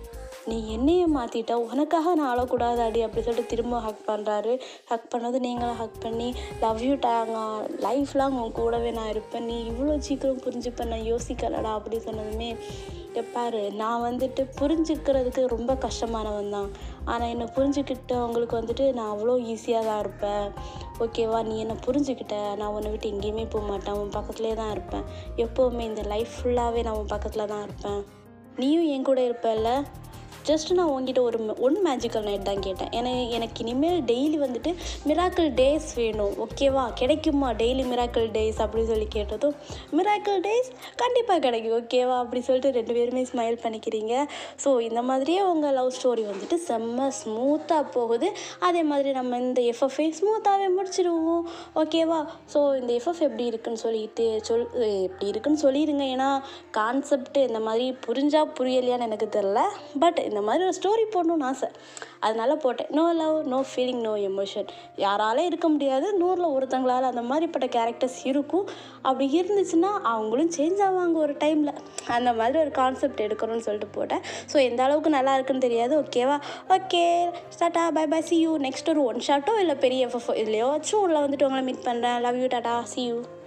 நீ என்னையே மாற்றிட்ட உனக்காக நான் அழக்கூடாதாடி அப்படி சொல்லிட்டு திரும்ப ஹக் பண்ணுறாரு ஹக் பண்ணது நீங்களும் ஹக் பண்ணி லவ் யூ டேங்க லைஃப் லாங் உன் கூடவே நான் இருப்பேன் நீ இவ்வளோ சீக்கிரம் புரிஞ்சுப்பேன் நான் யோசிக்கலடா அப்படி சொன்னதுமே பாரு நான் வந்துட்டு புரிஞ்சுக்கிறதுக்கு ரொம்ப கஷ்டமானவன் தான் ஆனால் என்னை புரிஞ்சுக்கிட்டவங்களுக்கு வந்துட்டு நான் அவ்வளோ ஈஸியாக தான் இருப்பேன் ஓகேவா நீ என்னை புரிஞ்சுக்கிட்ட நான் உன்னை விட்டு எங்கேயுமே போக மாட்டேன் உன் பக்கத்துலேயே தான் இருப்பேன் எப்போவுமே இந்த லைஃப் ஃபுல்லாகவே நான் உன் பக்கத்தில் தான் இருப்பேன் நீயும் என் கூட இருப்பல்ல ஜஸ்ட் நான் உங்ககிட்ட ஒரு ஒன் மேஜிக்கல் நைட் தான் கேட்டேன் ஏன்னா எனக்கு இனிமேல் டெய்லி வந்துட்டு மிராக்கிள் டேஸ் வேணும் ஓகேவா கிடைக்குமா டெய்லி மிராக்கிள் டேஸ் அப்படின்னு சொல்லி கேட்டதும் மிராக்கிள் டேஸ் கண்டிப்பாக கிடைக்கும் ஓகேவா அப்படி சொல்லிட்டு ரெண்டு பேருமே ஸ்மைல் பண்ணிக்கிறீங்க ஸோ இந்த மாதிரியே உங்கள் லவ் ஸ்டோரி வந்துட்டு செம்ம ஸ்மூத்தாக போகுது அதே மாதிரி நம்ம இந்த எஃப்எஃப்ஐ ஸ்மூத்தாகவே முடிச்சிடுவோம் ஓகேவா ஸோ இந்த எஃப்எஃப் எப்படி இருக்குன்னு சொல்லிட்டு சொல் எப்படி இருக்குன்னு சொல்லிடுங்க ஏன்னா கான்செப்ட் இந்த மாதிரி புரிஞ்சா புரியலையான்னு எனக்கு தெரில பட் இந்த மாதிரி ஒரு ஸ்டோரி போடணும்னு ஆசை அதனால போட்டேன் no love no feeling no emotion யாராலே இருக்க முடியாது நூறில் ஒருத்தங்களால் அந்த மாதிரிப்பட்ட கேரக்டர்ஸ் இருக்கும் அப்படி இருந்துச்சுன்னா அவங்களும் சேஞ்ச் ஆவாங்க ஒரு டைமில் அந்த மாதிரி ஒரு கான்செப்ட் எடுக்கணும்னு சொல்லிட்டு போட்டேன் ஸோ எந்த அளவுக்கு நல்லா இருக்குன்னு தெரியாது ஓகேவா okay tata bye bye see you next ஒரு ஒன் ஷாட்டோ இல்லை பெரிய எஃப்எஃப் இதுலையோ வச்சும் உள்ள வந்துட்டு உங்களை மீட் பண்ணுறேன் love you tata see you